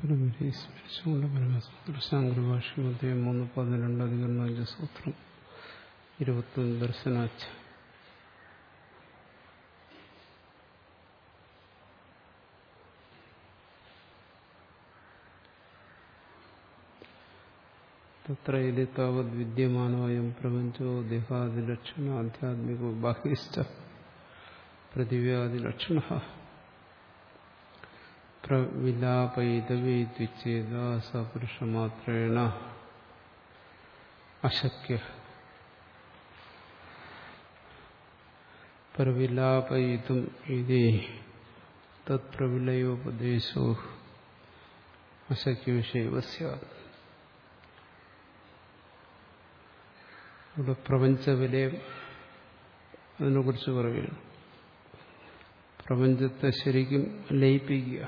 പരമരെ സ്മരിച്ചുകൊണ്ട് പരമസൂത്രശാങ്കരഭാഷ്യം അദ്ദേഹം മൂന്ന് പതിനെണ്ട് അധികരണം അഞ്ച് സൂത്രം ഇരുപത്തൊന്ന് ദർശനാച്ച തത്ര ഇത് താവത് വിദ്യമാനോയം പ്രപഞ്ചോ ദേഹാദിലക്ഷണ ആധ്യാത്മികോ ബാഹ്യസ്ഥ പൃഥിവ്യാദിലക്ഷണ പ്രവിലാപയിതവേദ്വിച്ഛേദ സപുരുഷമാത്രേണ അശക്യ പ്രവിലാപയിതും ഇതി തത്പ്രവിലയോപദേശോ അശക്യവിഷയവ സ്യാത് ഇവിടെ പ്രപഞ്ചവിലയം അതിനെക്കുറിച്ച് പറയുകയാണ് പ്രപഞ്ചത്തെ ശരിക്കും ലയിപ്പിക്കുക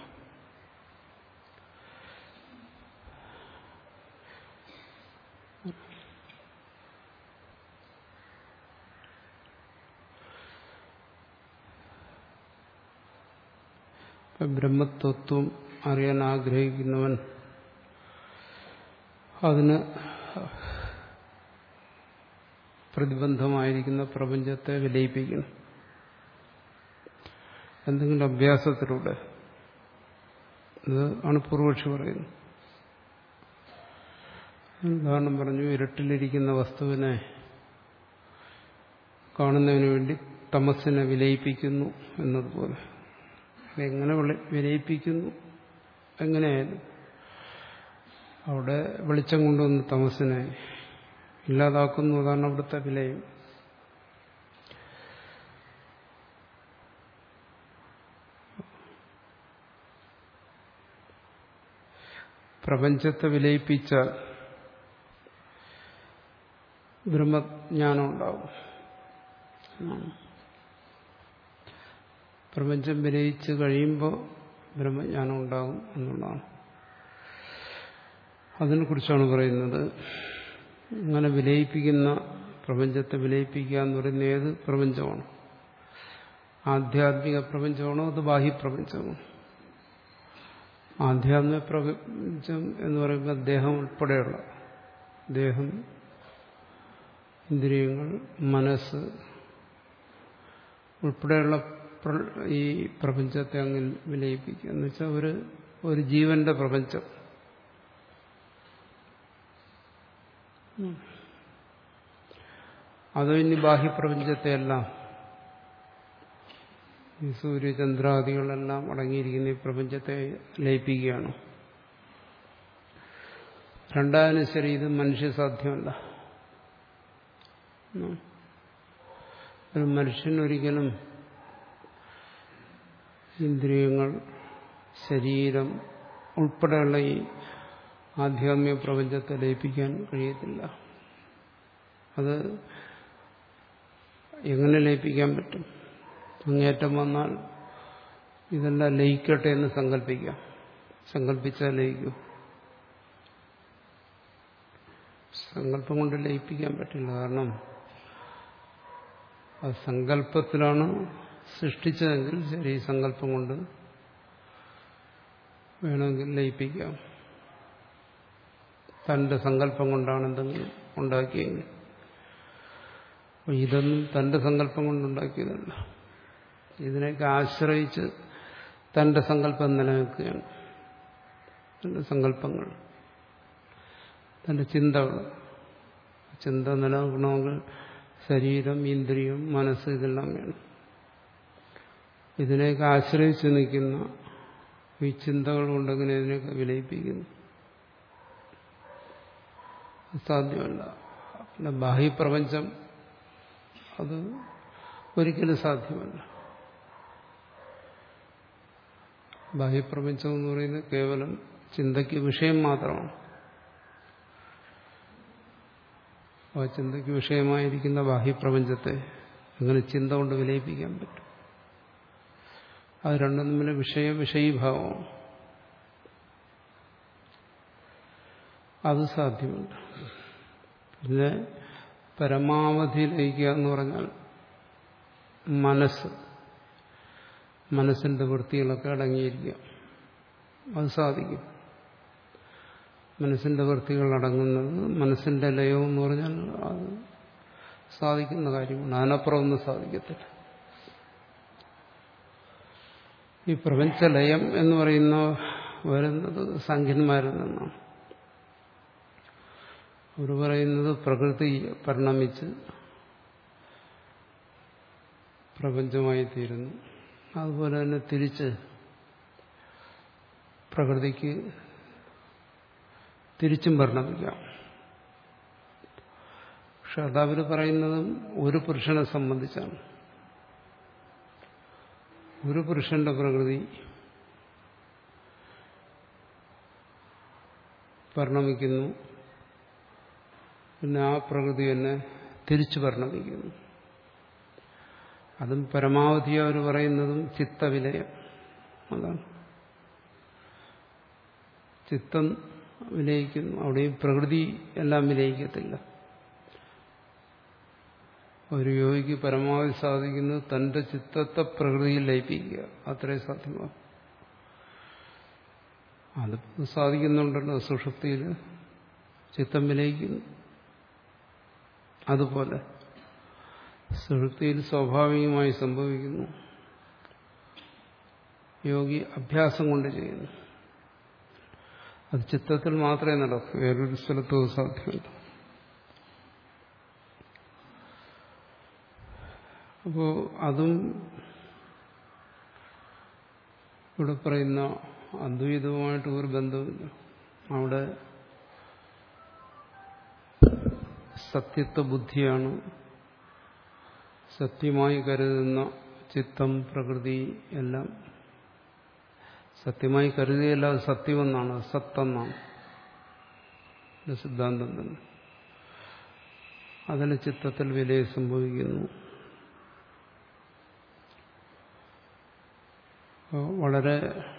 ബ്രഹ്മതത്വം അറിയാൻ ആഗ്രഹിക്കുന്നവൻ അതിന് പ്രതിബന്ധമായിരിക്കുന്ന പ്രപഞ്ചത്തെ വിലയിപ്പിക്കണം എന്തെങ്കിലും അഭ്യാസത്തിലൂടെ ഇത് ആണ് പൂർവക്ഷി പറയുന്നത് ഉദാഹരണം പറഞ്ഞു ഇരട്ടിലിരിക്കുന്ന വസ്തുവിനെ കാണുന്നതിന് വേണ്ടി തമസിനെ വിലയിപ്പിക്കുന്നു എന്നതുപോലെ എങ്ങനെ വിലയിപ്പിക്കുന്നു എങ്ങനെയായാലും അവിടെ വെളിച്ചം കൊണ്ടുവന്ന് തമസിനെ ഇല്ലാതാക്കുന്നു അതാണ് അവിടുത്തെ വിലയും പ്രപഞ്ചത്തെ വിലയിപ്പിച്ചാൽ ബ്രഹ്മജ്ഞാനം ഉണ്ടാവും പ്രപഞ്ചം വിലയിച്ച് കഴിയുമ്പോൾ ബ്രഹ്മജ്ഞാനം ഉണ്ടാകും എന്നുള്ളതാണ് അതിനെക്കുറിച്ചാണ് പറയുന്നത് ഇങ്ങനെ വിലയിപ്പിക്കുന്ന പ്രപഞ്ചത്തെ വിലയിപ്പിക്കുക എന്ന് പറയുന്ന ഏത് പ്രപഞ്ചമാണ് ആധ്യാത്മിക പ്രപഞ്ചമാണോ അത് ബാഹ്യപ്രപഞ്ചമാണോ ആധ്യാത്മിക പ്രപഞ്ചം എന്ന് പറയുമ്പോൾ ദേഹം ഉൾപ്പെടെയുള്ള ദേഹം ഇന്ദ്രിയങ്ങൾ മനസ്സ് ഉൾപ്പെടെയുള്ള ഈ പ്രപഞ്ചത്തെ അങ്ങ് വിലയിപ്പിക്കുക എന്ന് വെച്ചാൽ ഒരു ഒരു ജീവന്റെ പ്രപഞ്ചം അതോ ഇനി ബാഹ്യപ്രപഞ്ചത്തെ എല്ലാം ഈ സൂര്യചന്ദ്രാദികളെല്ലാം അടങ്ങിയിരിക്കുന്ന ഈ പ്രപഞ്ചത്തെ ലയിപ്പിക്കുകയാണ് രണ്ടായാലും ശരി ഇത് മനുഷ്യസാധ്യമല്ല ഒരു മനുഷ്യൻ ഒരിക്കലും ഇന്ദ്രിയങ്ങൾ ശരീരം ഉൾപ്പെടെയുള്ള ഈ ആധ്യാത്മിക പ്രപഞ്ചത്തെ ലയിപ്പിക്കാൻ കഴിയത്തില്ല അത് എങ്ങനെ ലയിപ്പിക്കാൻ പറ്റും അങ്ങേറ്റം വന്നാൽ ഇതെല്ലാം ലയിക്കട്ടെ എന്ന് സങ്കല്പിക്കാം സങ്കല്പിച്ചാൽ ലയിക്കും സങ്കല്പം കൊണ്ട് ലയിപ്പിക്കാൻ പറ്റില്ല കാരണം അത് സങ്കല്പത്തിലാണ് സൃഷ്ടിച്ചതെങ്കിൽ ശരി സങ്കല്പം കൊണ്ട് വേണമെങ്കിൽ ലയിപ്പിക്കാം തന്റെ സങ്കല്പം കൊണ്ടാണ് എന്തെങ്കിലും ഉണ്ടാക്കിയെങ്കിൽ ഇതൊന്നും തന്റെ സങ്കല്പം കൊണ്ടുണ്ടാക്കിയതല്ല ഇതിനെയൊക്കെ ആശ്രയിച്ച് തന്റെ സങ്കല്പം നിലനിൽക്കുകയാണ് തന്റെ സങ്കല്പങ്ങൾ തന്റെ ചിന്തകൾ ചിന്ത നിലനിൽക്കണമെങ്കിൽ ശരീരം ഇന്ദ്രിയം മനസ്സ് ഇതെല്ലാം വേണം ഇതിനെയൊക്കെ ആശ്രയിച്ച് നിൽക്കുന്ന ഈ ചിന്തകൾ കൊണ്ടെങ്ങനെ ഇതിനെയൊക്കെ വിലയിപ്പിക്കുന്നു സാധ്യമല്ല പിന്നെ ബാഹ്യപ്രപഞ്ചം അത് ഒരിക്കലും സാധ്യമല്ല ബാഹ്യപ്രപഞ്ചം എന്ന് പറയുന്നത് കേവലം ചിന്തയ്ക്ക് വിഷയം മാത്രമാണ് ആ ചിന്തയ്ക്ക് വിഷയമായിരിക്കുന്ന ബാഹ്യപ്രപഞ്ചത്തെ അങ്ങനെ ചിന്ത കൊണ്ട് വിലയിപ്പിക്കാൻ പറ്റും അത് രണ്ടും തമ്മിൽ വിഷയ വിഷയീഭാവമാണ് അത് സാധ്യമല്ല പിന്നെ പരമാവധി ലയിക്കുക എന്ന് പറഞ്ഞാൽ മനസ്സ് മനസ്സിന്റെ വൃത്തികളൊക്കെ അടങ്ങിയിരിക്കുക അത് സാധിക്കും മനസ്സിന്റെ വൃത്തികൾ അടങ്ങുന്നത് മനസ്സിന്റെ ലയം എന്ന് പറഞ്ഞാൽ അത് സാധിക്കുന്ന കാര്യമാണ് അതിനപ്പുറം ഒന്നും സാധിക്കത്തില്ല ഈ പ്രപഞ്ചലയം എന്ന് പറയുന്ന വരുന്നത് സംഖ്യന്മാരിൽ നിന്നാണ് അവർ പറയുന്നത് പ്രകൃതി പരിണമിച്ച് പ്രപഞ്ചമായി തീരുന്നു അതുപോലെ തന്നെ തിരിച്ച് പ്രകൃതിക്ക് തിരിച്ചും പരിണമിക്കാം പക്ഷെ അതവർ പറയുന്നതും ഒരു പുരുഷനെ സംബന്ധിച്ചാണ് ഒരു പുരുഷന്റെ പ്രകൃതി പരിണമിക്കുന്നു പിന്നെ ആ പ്രകൃതി തന്നെ തിരിച്ചു പരിണമിക്കുന്നു അതും പരമാവധി അവർ പറയുന്നതും ചിത്തവിലയം അതാണ് ചിത്തം വിലയിക്കുന്നു അവിടെയും പ്രകൃതി എല്ലാം വിലയിക്കത്തില്ല ഒരു യോഗിക്ക് പരമാവധി സാധിക്കുന്നത് തന്റെ ചിത്തത്തെ പ്രകൃതിയിൽ ലയിപ്പിക്കുക അത്രേ സാധ്യമാകും അത് സാധിക്കുന്നുണ്ടല്ലോ സുഷുപ്തിയിൽ ചിത്തം വിലയിക്കുന്നു അതുപോലെ സുഷുപ്തിയിൽ സ്വാഭാവികമായി സംഭവിക്കുന്നു യോഗി അഭ്യാസം കൊണ്ട് ചെയ്യുന്നു അത് ചിത്തത്തിൽ മാത്രമേ നടക്കൂ വേറൊരു സ്ഥലത്തും സാധ്യമല്ല അപ്പോ അതും ഇവിടെ പറയുന്ന അദ്വൈതവുമായിട്ട് ഒരു ബന്ധമില്ല അവിടെ സത്യത്വ ബുദ്ധിയാണ് സത്യമായി കരുതുന്ന ചിത്തം പ്രകൃതി എല്ലാം സത്യമായി കരുതിയല്ല അത് സത്യമെന്നാണ് സത്തെന്നാണ് സിദ്ധാന്തം തന്നെ അതിന് ചിത്തത്തിൽ വിലയെ സംഭവിക്കുന്നു വളരെ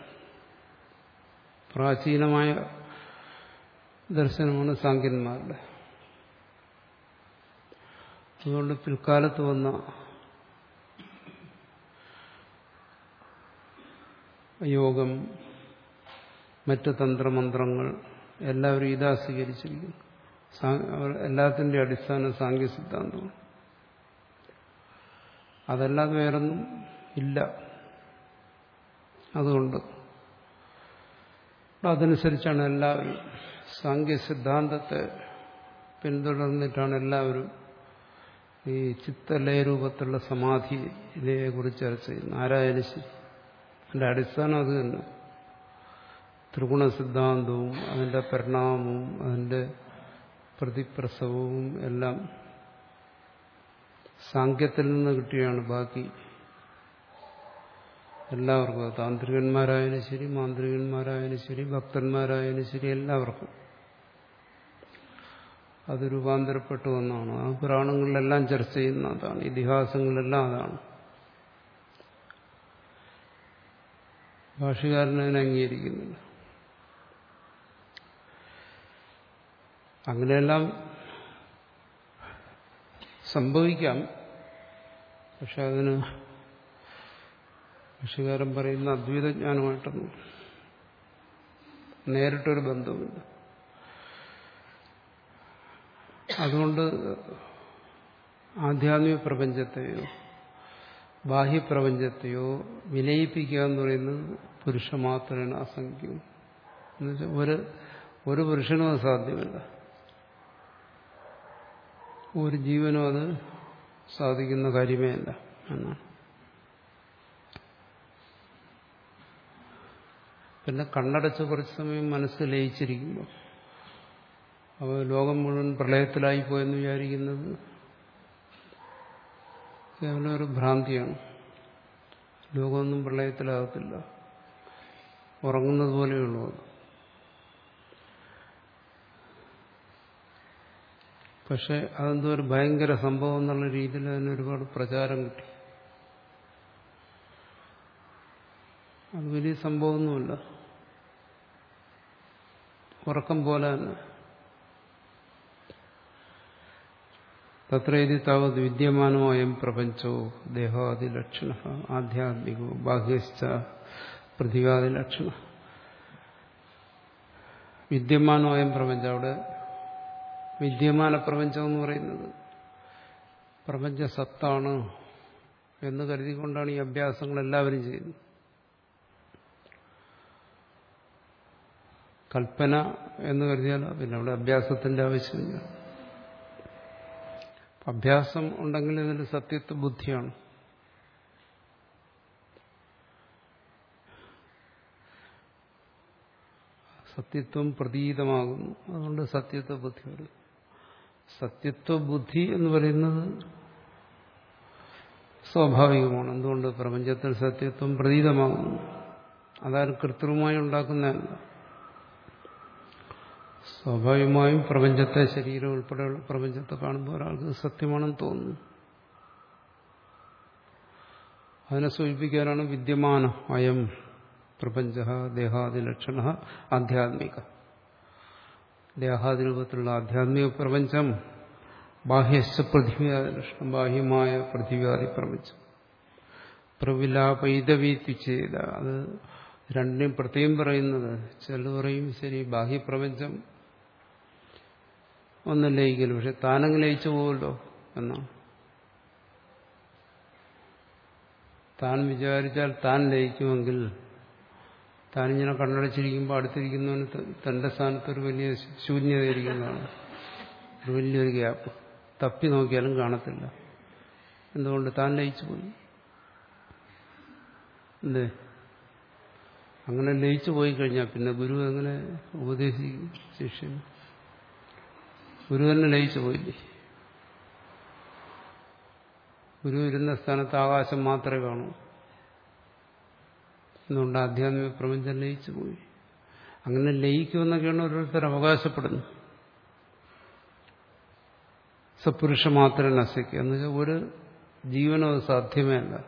പ്രാചീനമായ ദർശനമാണ് സാങ്കന്മാരുടെ അതുകൊണ്ട് പിൽക്കാലത്ത് വന്ന യോഗം മറ്റ് തന്ത്രമന്ത്രങ്ങൾ എല്ലാവരും ഇതാ സ്വീകരിച്ചിരിക്കുന്നു എല്ലാത്തിൻ്റെ അടിസ്ഥാന സാങ്കേ സിദ്ധാന്തമാണ് അതല്ലാതെ വേറൊന്നും ഇല്ല അതുകൊണ്ട് അതനുസരിച്ചാണ് എല്ലാവരും സാങ്കേ സിദ്ധാന്തത്തെ പിന്തുടർന്നിട്ടാണ് എല്ലാവരും ഈ ചിത്തലയരൂപത്തിലുള്ള സമാധിയെ കുറിച്ച് ചർച്ച ചെയ്യുന്നത് ആരായാലും ശരി അതിന്റെ അടിസ്ഥാനം അത് തന്നെ ത്രിഗുണ സിദ്ധാന്തവും അതിന്റെ പരിണാമവും അതിന്റെ പ്രതിപ്രസവവും എല്ലാം സാങ്കേത്തിൽ നിന്ന് കിട്ടിയാണ് ബാക്കി എല്ലാവർക്കും താന്ത്രികന്മാരായാലും ശരി മാന്ത്രികന്മാരായാലും ശരി ഭക്തന്മാരായാലും ശരി എല്ലാവർക്കും അത് രൂപാന്തരപ്പെട്ടു വന്നാണ് ആ പുരാണങ്ങളിലെല്ലാം ചർച്ച ചെയ്യുന്ന അതാണ് ഇതിഹാസങ്ങളിലെല്ലാം അതാണ് ഭാഷകാരൻ അതിനെ അംഗീകരിക്കുന്നില്ല അങ്ങനെയെല്ലാം സംഭവിക്കാം പക്ഷെ അതിന് ഭാഷകാരൻ പറയുന്ന അദ്വൈതജ്ഞാനമായിട്ടൊന്നും നേരിട്ടൊരു ബന്ധമില്ല അതുകൊണ്ട് ആധ്യാത്മിക പ്രപഞ്ചത്തെയോ ബാഹ്യപ്രപഞ്ചത്തെയോ വിലയിപ്പിക്കുക എന്ന് പറയുന്നത് പുരുഷ മാത്രമാണ് അസംഖ്യം എന്നുവെച്ചാൽ ഒരു ഒരു പുരുഷനും അത് സാധ്യമല്ല ഒരു ജീവനും അത് സാധിക്കുന്ന കാര്യമേ അല്ല എന്നാണ് പിന്നെ കണ്ണടച്ച് കുറച്ച് സമയം മനസ്സ് ലയിച്ചിരിക്കുമ്പോൾ അപ്പോൾ ലോകം മുഴുവൻ പ്രളയത്തിലായിപ്പോയെന്ന് വിചാരിക്കുന്നത് കേവലം ഒരു ഭ്രാന്തിയാണ് ലോകമൊന്നും പ്രളയത്തിലാകത്തില്ല ഉറങ്ങുന്നത് പോലെയുള്ളൂ അത് പക്ഷെ അതെന്തോ ഒരു ഭയങ്കര സംഭവം എന്നുള്ള രീതിയിൽ അതിന് ഒരുപാട് പ്രചാരം കിട്ടി അത് വലിയ സംഭവമൊന്നുമില്ല ഉറക്കം പോലെ തന്നെ തത്രേതി താവത് വിദ്യമാനോയം പ്രപഞ്ചോ ദേഹാദിലക്ഷണ ആധ്യാത്മികോ ബാഹ്യശ്ച പ്രതികാദിലക്ഷണ വിദ്യമാനമായ പ്രപഞ്ചം അവിടെ വിദ്യമാന പ്രപഞ്ചം എന്ന് പറയുന്നത് പ്രപഞ്ച സത്താണ് എന്ന് കരുതിക്കൊണ്ടാണ് ഈ അഭ്യാസങ്ങൾ എല്ലാവരും ചെയ്യുന്നത് കൽപ്പന എന്ന് കരുതിയാൽ പിന്നെ അവിടെ അഭ്യാസത്തിന്റെ ആവശ്യമില്ല അഭ്യാസം ഉണ്ടെങ്കിൽ ഇതിൽ സത്യത്വ ബുദ്ധിയാണ് സത്യത്വം പ്രതീതമാകുന്നു അതുകൊണ്ട് സത്യത്വ ബുദ്ധി വരും സത്യത്വ ബുദ്ധി എന്ന് പറയുന്നത് സ്വാഭാവികമാണ് എന്തുകൊണ്ട് പ്രപഞ്ചത്തിൽ സത്യത്വം പ്രതീതമാകുന്നു അതാരും കൃത്രിമമായി ഉണ്ടാക്കുന്നതല്ല സ്വാഭാവികമായും പ്രപഞ്ചത്തെ ശരീരം ഉൾപ്പെടെയുള്ള പ്രപഞ്ചത്തെ കാണുമ്പോൾ ഒരാൾക്ക് സത്യമാണെന്ന് തോന്നുന്നു അതിനെ സൂചിപ്പിക്കാനാണ് വിദ്യമാന അയം പ്രപഞ്ച ദേഹാദിലക്ഷണ ആധ്യാത്മിക ദേഹാദി രൂപത്തിലുള്ള ആധ്യാത്മിക പ്രപഞ്ചം ബാഹ്യസ്ഥ പൃഥ്വിയാദിലക്ഷണം ബാഹ്യമായ പൃഥ്വിയാദി പ്രപഞ്ചം പ്രവിലാപൈതവീത്തി ചെയ്ത അത് രണ്ടിനെയും പ്രത്യേകം പറയുന്നത് ചില പറയും ശരി ബാഹ്യപ്രപഞ്ചം ഒന്നും ലയിക്കില്ല പക്ഷെ താനങ്ങ് ലയിച്ചു പോകുമല്ലോ എന്നാണ് താൻ വിചാരിച്ചാൽ താൻ ലയിക്കുമെങ്കിൽ താനിങ്ങനെ കണ്ണടച്ചിരിക്കുമ്പോൾ അടുത്തിരിക്കുന്നവന് തന്റെ സ്ഥാനത്ത് ഒരു വലിയ ശൂന്യതയിരിക്കുന്നതാണ് ഒരു വലിയൊരു ഗ്യാപ്പ് തപ്പി നോക്കിയാലും കാണത്തില്ല എന്തുകൊണ്ട് താൻ ലയിച്ചു പോയി എന്തേ അങ്ങനെ ലയിച്ചു പോയി കഴിഞ്ഞാൽ പിന്നെ ഗുരു എങ്ങനെ ഉപദേശിക്കും ശിഷ്യന് ഗുരു തന്നെ ലയിച്ചു പോയില്ലേ ഗുരു ഇരുന്ന സ്ഥാനത്ത് ആകാശം മാത്രമേ കാണൂ എന്നുകൊണ്ട് ആധ്യാത്മിക പ്രപഞ്ചം ലയിച്ചു പോയി അങ്ങനെ ലയിക്കുമെന്നൊക്കെയാണ് ഓരോരുത്തർ അവകാശപ്പെടുന്നു സപുരുഷ മാത്രം നശിക്കുക എന്ന് വെച്ചാൽ ഒരു ജീവനും അത് സാധ്യമേ അല്ല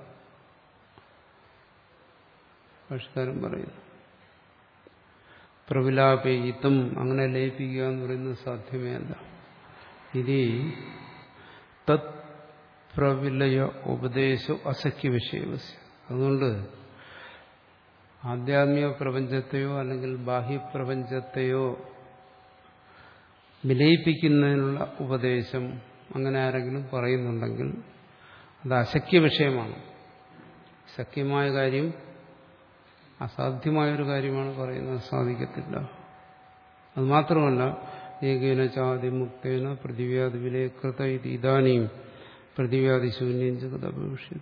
ഭാഷകാരൻ പറയുന്നു പ്രവിലാപയിത്തം അങ്ങനെ ലയിപ്പിക്കുക എന്ന് പറയുന്നത് സാധ്യമേ അല്ല ഇനി തത് പ്രവിലയ ഉപദേശ അസഖ്യ വിഷയവസ്യ അതുകൊണ്ട് ആധ്യാത്മിക പ്രപഞ്ചത്തെയോ അല്ലെങ്കിൽ ബാഹ്യപ്രപഞ്ചത്തെയോ വിലയിപ്പിക്കുന്നതിനുള്ള ഉപദേശം അങ്ങനെ ആരെങ്കിലും പറയുന്നുണ്ടെങ്കിൽ അത് അശക്യ വിഷയമാണ് ശക്യമായ കാര്യം അസാധ്യമായൊരു കാര്യമാണ് പറയുന്നത് സാധിക്കത്തില്ല അത് മാത്രമല്ല ഏകേന ചാതി മുക്തേന പൃഥിവ്യാദി വിലയകൃത ഇത് ഇതാനിയും പൃഥിവ്യാദി ശൂന്യം ജഗതപേക്ഷിക്കും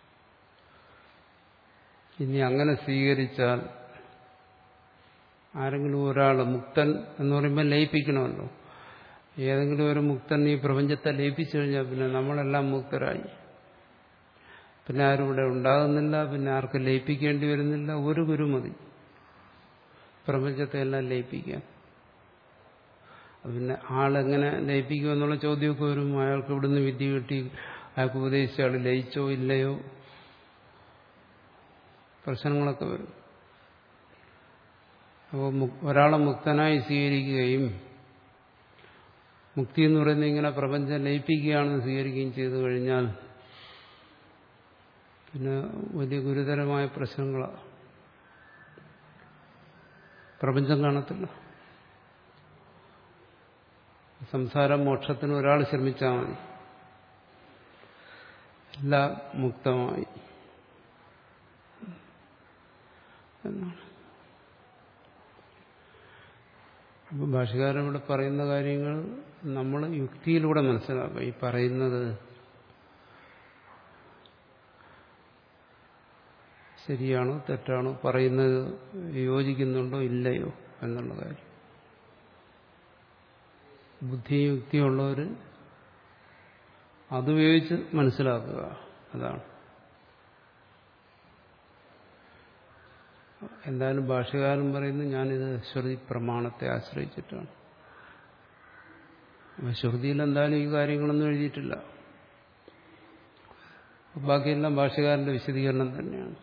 ഇനി അങ്ങനെ സ്വീകരിച്ചാൽ ആരെങ്കിലും ഒരാൾ മുക്തൻ എന്ന് പറയുമ്പോൾ ലയിപ്പിക്കണമല്ലോ ഏതെങ്കിലും ഒരു മുക്തൻ ഈ പ്രപഞ്ചത്തെ ലയിപ്പിച്ചു കഴിഞ്ഞാൽ പിന്നെ നമ്മളെല്ലാം മുക്തരായി പിന്നെ ആരും ഇവിടെ ഉണ്ടാകുന്നില്ല പിന്നെ ആർക്കും ലയിപ്പിക്കേണ്ടി വരുന്നില്ല ഒരു ഗുരു മതി പ്രപഞ്ചത്തെ എല്ലാം ലയിപ്പിക്കാൻ പിന്നെ ആളെങ്ങനെ ലയിപ്പിക്കും എന്നുള്ള ചോദ്യമൊക്കെ വരും അയാൾക്ക് ഇവിടുന്ന് വിദ്യ കിട്ടി അയാൾക്ക് ഉപദേശിച്ച ആൾ ലയിച്ചോ ഇല്ലയോ പ്രശ്നങ്ങളൊക്കെ വരും അപ്പോൾ ഒരാളെ മുക്തനായി സ്വീകരിക്കുകയും മുക്തി എന്ന് പറയുന്നത് ഇങ്ങനെ പ്രപഞ്ചം ലയിപ്പിക്കുകയാണെന്ന് സ്വീകരിക്കുകയും ചെയ്തു കഴിഞ്ഞാൽ പിന്നെ വലിയ ഗുരുതരമായ പ്രശ്നങ്ങളാണ് പ്രപഞ്ചം കാണത്തില്ല സംസാര മോക്ഷത്തിന് ഒരാൾ ശ്രമിച്ചാൽ മതി എല്ലാം മുക്തമായി എന്നാണ് അപ്പം ഭാഷകാരൻ ഇവിടെ പറയുന്ന കാര്യങ്ങൾ നമ്മൾ യുക്തിയിലൂടെ മനസ്സിലാക്കുക ഈ പറയുന്നത് ശരിയാണോ തെറ്റാണോ പറയുന്നത് യോജിക്കുന്നുണ്ടോ ഇല്ലയോ എന്നുള്ള കാര്യം ബുദ്ധിയും യുക്തിയുള്ളവർ അതുപയോഗിച്ച് മനസ്സിലാക്കുക അതാണ് എന്തായാലും ഭാഷകാരൻ പറയുന്നത് ഞാനിത് ശ്രുതി പ്രമാണത്തെ ആശ്രയിച്ചിട്ടാണ് ശ്രുതിയിൽ എന്തായാലും ഈ കാര്യങ്ങളൊന്നും എഴുതിയിട്ടില്ല ബാക്കിയെല്ലാം ഭാഷകാരന്റെ വിശദീകരണം തന്നെയാണ്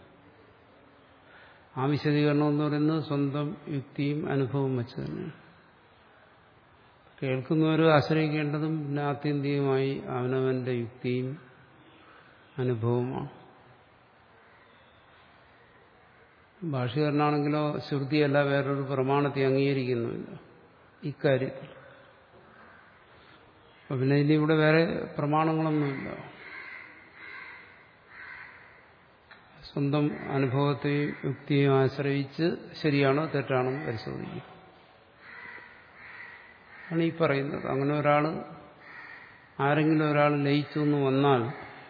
ആ വിശദീകരണം എന്ന് പറയുന്നത് സ്വന്തം യുക്തിയും അനുഭവം വെച്ച് തന്നെയാണ് കേൾക്കുന്നവർ ആശ്രയിക്കേണ്ടതും പിന്നെ ആത്യന്തികമായി അവനവന്റെ യുക്തിയും അനുഭവമാണ് ഭാഷകാരനാണെങ്കിലോ ശ്രുതിയല്ല വേറൊരു പ്രമാണത്തെ അംഗീകരിക്കുന്നുമില്ല ഇക്കാര്യത്തിൽ അപ്പൊ പിന്നെ ഇനി ഇവിടെ വേറെ പ്രമാണങ്ങളൊന്നുമില്ല സ്വന്തം അനുഭവത്തെയും യുക്തിയെയും ആശ്രയിച്ച് ശരിയാണോ തെറ്റാണോ എന്ന് പരിശോധിക്കും ആണ് ഈ പറയുന്നത് അങ്ങനെ ഒരാൾ ആരെങ്കിലും ഒരാൾ ലയിച്ചു എന്ന് വന്നാൽ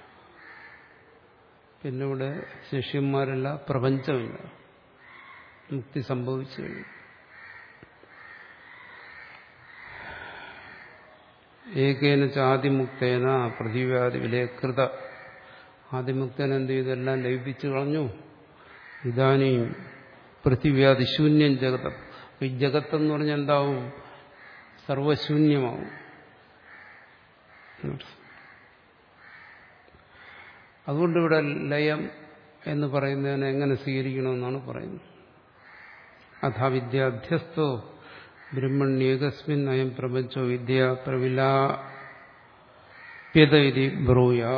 പിന്നെ ഇവിടെ ശിഷ്യന്മാരല്ല പ്രപഞ്ചമില്ല മുക്തി സംഭവിച്ചു കഴിഞ്ഞു ഏകേന ആദിമുക്തേന പൃഥ്വിവാദി വിലയകൃത ആദിമുക്തൻ എന്ത് ചെയ്തെല്ലാം ലയിപ്പിച്ചു കളഞ്ഞു ഇതാനും പൃഥ്വിവ്യാധി ശൂന്യം ജഗതം ഈ ജഗത്തെന്ന് പറഞ്ഞാൽ എന്താവും സർവശൂന്യമാവും അതുകൊണ്ട് ഇവിടെ ലയം എന്ന് പറയുന്നതിനെ എങ്ങനെ സ്വീകരിക്കണമെന്നാണ് പറയുന്നത് അഥാ വിദ്യാധ്യസ്ഥോ ബ്രഹ്മണ്യേകസ്മിൻ അയം പ്രപഞ്ചോ വിദ്യ പ്രവിലാപ്യത ഇതി ബ്രൂയാ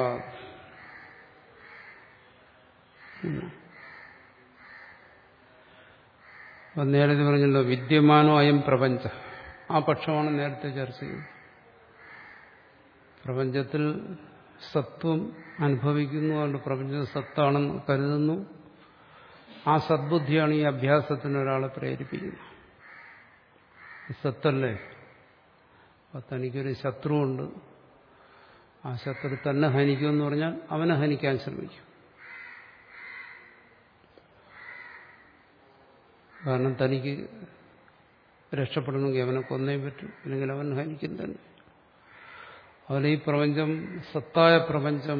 അപ്പം നേരത്തെ പറഞ്ഞല്ലോ വിദ്യമാനോ അയം പ്രപഞ്ച ആ പക്ഷമാണ് നേരത്തെ ചർച്ച ചെയ്തത് പ്രപഞ്ചത്തിൽ സത്വം അനുഭവിക്കുന്നു അതുകൊണ്ട് പ്രപഞ്ചം സത്താണെന്ന് കരുതുന്നു ആ സദ്ബുദ്ധിയാണ് ഈ അഭ്യാസത്തിന് ഒരാളെ പ്രേരിപ്പിക്കുന്നത് സത്തല്ലേ അപ്പൊ തനിക്കൊരു ശത്രുവുണ്ട് ആ ശത്രു തന്നെ ഹനിക്കുമെന്ന് പറഞ്ഞാൽ അവനെ ഹനിക്കാൻ ശ്രമിക്കും കാരണം തനിക്ക് രക്ഷപ്പെടണമെങ്കിൽ അവനെ കൊന്നേ പറ്റും അല്ലെങ്കിൽ അവൻ ഹനിക്കും തന്നെ അതുപോലെ ഈ പ്രപഞ്ചം സത്തായ പ്രപഞ്ചം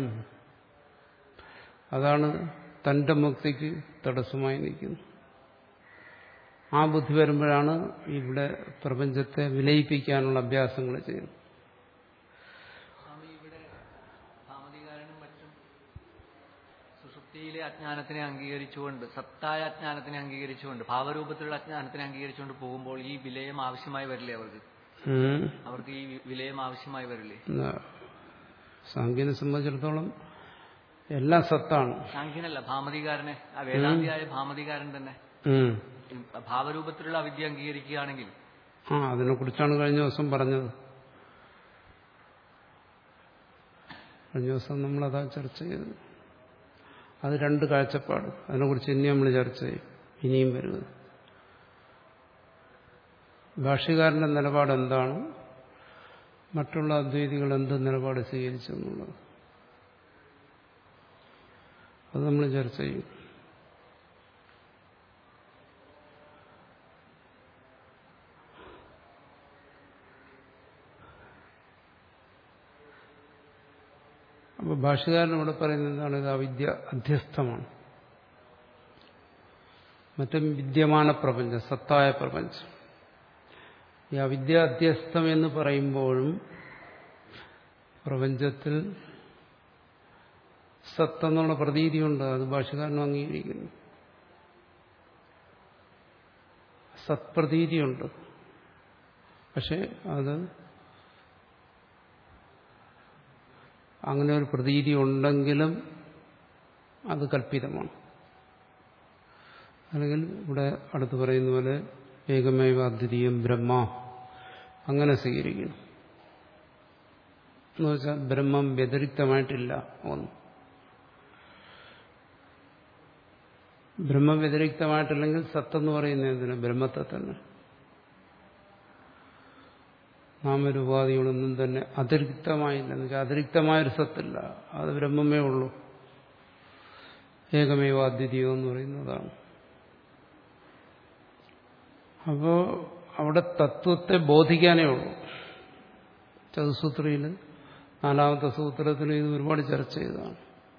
അതാണ് തന്റെ മുക്തിക്ക് തടസ്സമായി നിൽക്കുന്നത് ആ ബുദ്ധി വരുമ്പോഴാണ് ഇവിടെ പ്രപഞ്ചത്തെ വിലയിപ്പിക്കാനുള്ള അഭ്യാസങ്ങൾ ചെയ്യുന്നത് സ്വാമി ഇവിടെ ഭാമതികാരനും മറ്റും സുഷുപ്തിയിലെ അജ്ഞാനത്തിനെ അംഗീകരിച്ചുകൊണ്ട് സത്തായ അജ്ഞാനത്തിനെ അംഗീകരിച്ചുകൊണ്ട് ഭാവരൂപത്തിലുള്ള അജ്ഞാനത്തിനെ അംഗീകരിച്ചുകൊണ്ട് പോകുമ്പോൾ ഈ വിലയം ആവശ്യമായി വരില്ലേ അവർക്ക് ഉം. അവർക്ക് ഈ വി- വിലയം ആവശ്യമായി വരില്ലേ എന്നാ, സാങ്കേനെ സംബന്ധിച്ചിടത്തോളം എല്ലാം സത്താണ് സാഖ്യനല്ല ഭാമതികാരനെ ആ വേദാന്തിയായ ഭാമതികാരൻ തന്നെ ഉം. ഈ ഭാവരൂപത്തിലുള്ള അവിദ്യ അംഗീകരിക്കുകയാണെങ്കിൽ ആ അതിനെക്കുറിച്ചാണ് കഴിഞ്ഞ ദിവസം പറഞ്ഞത് കഴിഞ്ഞ ദിവസം നമ്മളതാ ചർച്ച ചെയ്തത് അത് രണ്ട് കാഴ്ചപ്പാട് അതിനെക്കുറിച്ച് ഇനി നമ്മൾ ചർച്ച ചെയ്യും ഇനിയും വരുന്നത് ഭാഷ്യകാരന്റെ നിലപാട് എന്താണ് മറ്റുള്ള അദ്വൈതികൾ എന്ത് നിലപാട് സ്വീകരിച്ചു എന്നുള്ളത് അത് നമ്മൾ ചർച്ച ചെയ്യും അപ്പോൾ ഭാഷകാരൻ ഇവിടെ പറയുന്നത് എന്താണ് ഇത് അവിദ്യ അധ്യസ്ഥമാണ് മറ്റും വിദ്യമാന പ്രപഞ്ചം സത്തായ പ്രപഞ്ചം ഈ അവിദ്യ അധ്യസ്ഥം എന്ന് പറയുമ്പോഴും പ്രപഞ്ചത്തിൽ സത്തെന്നുള്ള പ്രതീതിയുണ്ട് അത് ഭാഷകാരനും അംഗീകരിക്കുന്നു സത്പ്രതീതിയുണ്ട് പക്ഷെ അത് അങ്ങനെ ഒരു പ്രതീതി ഉണ്ടെങ്കിലും അത് കല്പിതമാണ് അല്ലെങ്കിൽ ഇവിടെ അടുത്ത് പറയുന്ന പോലെ ഏകമേവ അദ്വിതീയം ബ്രഹ്മ അങ്ങനെ സ്വീകരിക്കണം എന്ന് വെച്ചാൽ ബ്രഹ്മം വ്യതിരിക്തമായിട്ടില്ല ഒന്ന് ബ്രഹ്മം വ്യതിരിക്തമായിട്ടില്ലെങ്കിൽ സത്തെന്ന് പറയുന്നത് എന്തിനാ ബ്രഹ്മത്തെ തന്നെ നാമരൂപാദികളൊന്നും തന്നെ അതിരിക്തമായില്ല എന്ന് വെച്ചാൽ അതിരിക്തമായൊരു സത്തില്ല അത് ബ്രഹ്മമേ ഉള്ളൂ ഏകമേവ അദ്വിതീയം എന്ന് പറയുന്നതാണ് അപ്പോ അവിടെ തത്വത്തെ ബോധിക്കാനേ ഉള്ളൂ ചതുസൂത്രയിൽ നാലാമത്തെ സൂത്രത്തിൽ ഇത് ഒരുപാട് ചർച്ച ചെയ്തതാണ്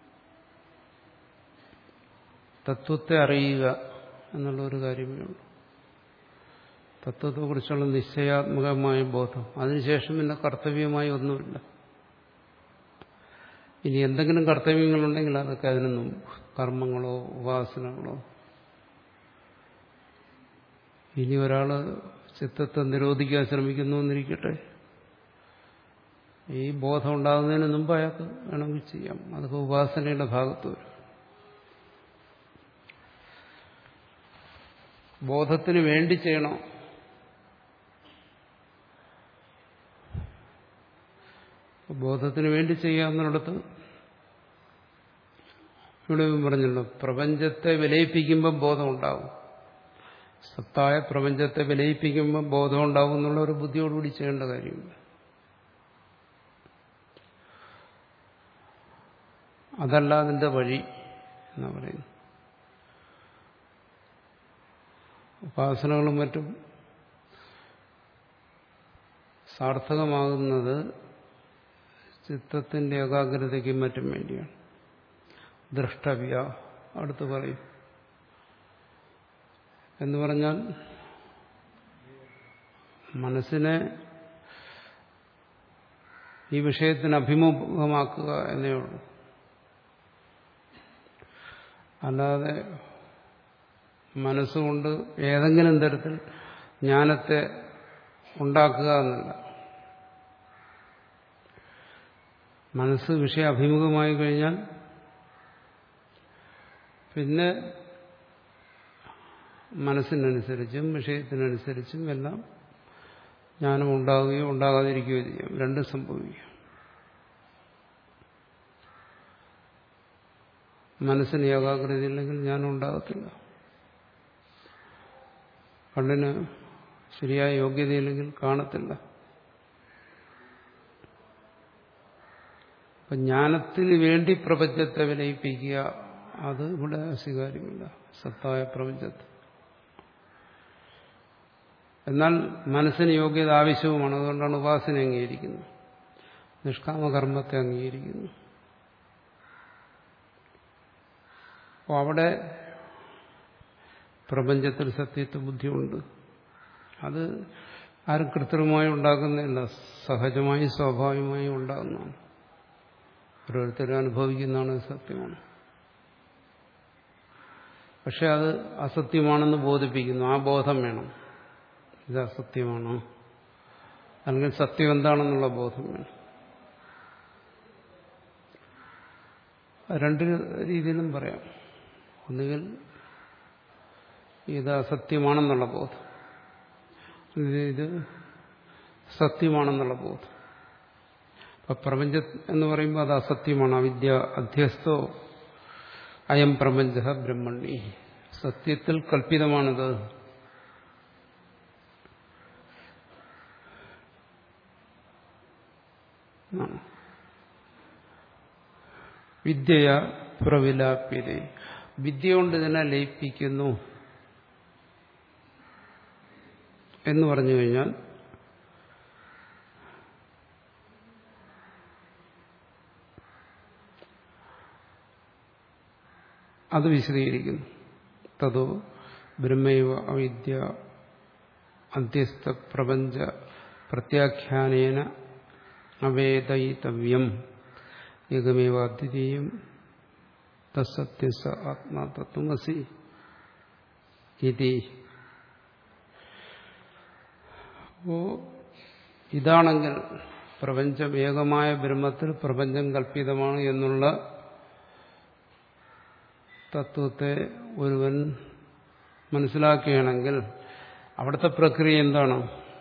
തത്വത്തെ അറിയുക എന്നുള്ള ഒരു കാര്യമേ ഉള്ളൂ തത്വത്തെക്കുറിച്ചുള്ള നിശ്ചയാത്മകമായ ബോധം അതിനുശേഷം പിന്നെ കർത്തവ്യമായി ഒന്നുമില്ല ഇനി എന്തെങ്കിലും കർത്തവ്യങ്ങളുണ്ടെങ്കിൽ അതൊക്കെ അതിനു മുമ്പ് കർമ്മങ്ങളോ ഉപാസനകളോ ഇനി ഒരാൾ ചിത്തത്തെ നിരോധിക്കാൻ ശ്രമിക്കുന്നു എന്നിരിക്കട്ടെ ഈ ബോധം ഉണ്ടാകുന്നതിന് മുമ്പ് അയാൾക്ക് വേണമെങ്കിൽ ചെയ്യാം അതൊക്കെ ഉപാസനയുടെ ഭാഗത്ത് വരും ബോധത്തിന് വേണ്ടി ചെയ്യണോ ബോധത്തിന് വേണ്ടി ചെയ്യാവുന്നിടത്ത് ഇവിടെ പറഞ്ഞല്ലോ പ്രപഞ്ചത്തെ വിലയിപ്പിക്കുമ്പോൾ ബോധം ഉണ്ടാവും സത്തായ പ്രപഞ്ചത്തെ വിലയിപ്പിക്കുമ്പോൾ ബോധം ഉണ്ടാവും എന്നുള്ള ഒരു ബുദ്ധിയോടുകൂടി ചെയ്യേണ്ട കാര്യമില്ല അതല്ല അതിന്റെ വഴി എന്നാ പറയുന്നു ഉപാസനകളും മറ്റും സാർത്ഥകമാകുന്നത് ചിത്തത്തിന്റെ ഏകാഗ്രതയ്ക്കും മറ്റും വേണ്ടിയാണ് ദ്രഷ്ടവ്യ അടുത്ത് പറയും എന്ന് പറഞ്ഞാൽ മനസ്സിനെ ഈ വിഷയത്തിന് അഭിമുഖമാക്കുക എന്നേ ഉള്ളൂ അല്ലാതെ മനസ്സുകൊണ്ട് ഏതെങ്കിലും തരത്തിൽ ജ്ഞാനത്തെ ഉണ്ടാക്കുക എന്നല്ല മനസ്സ് വിഷയ അഭിമുഖമായി കഴിഞ്ഞാൽ പിന്നെ മനസ്സിനനുസരിച്ചും വിഷയത്തിനനുസരിച്ചും എല്ലാം ജ്ഞാനം ഉണ്ടാവുകയോ ഉണ്ടാകാതിരിക്കുകയോ ചെയ്യാം രണ്ടും സംഭവിക്കും മനസ്സിന് ഏകാഗ്രത ഇല്ലെങ്കിൽ ജ്ഞാനം ഉണ്ടാകത്തില്ല കണ്ണിന് ശരിയായ യോഗ്യതയില്ലെങ്കിൽ കാണത്തില്ല അപ്പൊ ജ്ഞാനത്തിന് വേണ്ടി പ്രപഞ്ചത്തെ വിലയിപ്പിക്കുക അത് ഇവിടെ സ്വീകാര്യമില്ല സത്തായ പ്രപഞ്ചത്തെ എന്നാൽ മനസ്സിന് യോഗ്യത ആവശ്യവുമാണ് അതുകൊണ്ടാണ് ഉപാസന അംഗീകരിക്കുന്നത് നിഷ്കാമകർമ്മത്തെ അംഗീകരിക്കുന്നു അപ്പോൾ അവിടെ പ്രപഞ്ചത്തിൽ സത്യത്വ ബുദ്ധിയുണ്ട് അത് ആരും കൃത്രിമമായി ഉണ്ടാക്കുന്നില്ല സഹജമായി സ്വാഭാവികമായി ഉണ്ടാകുന്നതാണ് ഓരോരുത്തരും അനുഭവിക്കുന്നതാണ് സത്യമാണ് പക്ഷെ അത് അസത്യമാണെന്ന് ബോധിപ്പിക്കുന്നു ആ ബോധം വേണം ഇത് അസത്യമാണോ അല്ലെങ്കിൽ സത്യം എന്താണെന്നുള്ള ബോധം വേണം രണ്ട് രീതിയിലും പറയാം ഒന്നുകിൽ ഇത് അസത്യമാണെന്നുള്ള ബോധം ഇത് സത്യമാണെന്നുള്ള ബോധം അപ്പൊ പ്രപഞ്ചം എന്ന് പറയുമ്പോൾ അത് അസത്യമാണ് അവിദ്യ അധ്യസ്ഥോ അയം പ്രപഞ്ച ബ്രഹ്മണി സത്യത്തിൽ കൽപ്പിതമാണിത് വിദ്യയ പ്രവിലാപ്യത വിദ്യ കൊണ്ട് ഇതിനെ ലയിപ്പിക്കുന്നു എന്ന് പറഞ്ഞു കഴിഞ്ഞാൽ അത് വിശദീകരിക്കുന്നു തതോ ബ്രഹ്മൈവ അവിദ്യ അധ്യസ്ഥ പ്രപഞ്ച പ്രത്യാഖ്യാനേന അവേദയിതവ്യം ഏകമേവ അദ്വിതീയം തത്സത്യ സ ആത്മാ തത്വമസി ഇതി അപ്പോ ഇതാണെങ്കിൽ പ്രപഞ്ചം ഏകമായ ബ്രഹ്മത്തിൽ പ്രപഞ്ചം കൽപ്പിതമാണ് എന്നുള്ള തത്വത്തെ ഒരുവൻ മനസ്സിലാക്കുകയാണെങ്കിൽ അവിടുത്തെ പ്രക്രിയ എന്താണ്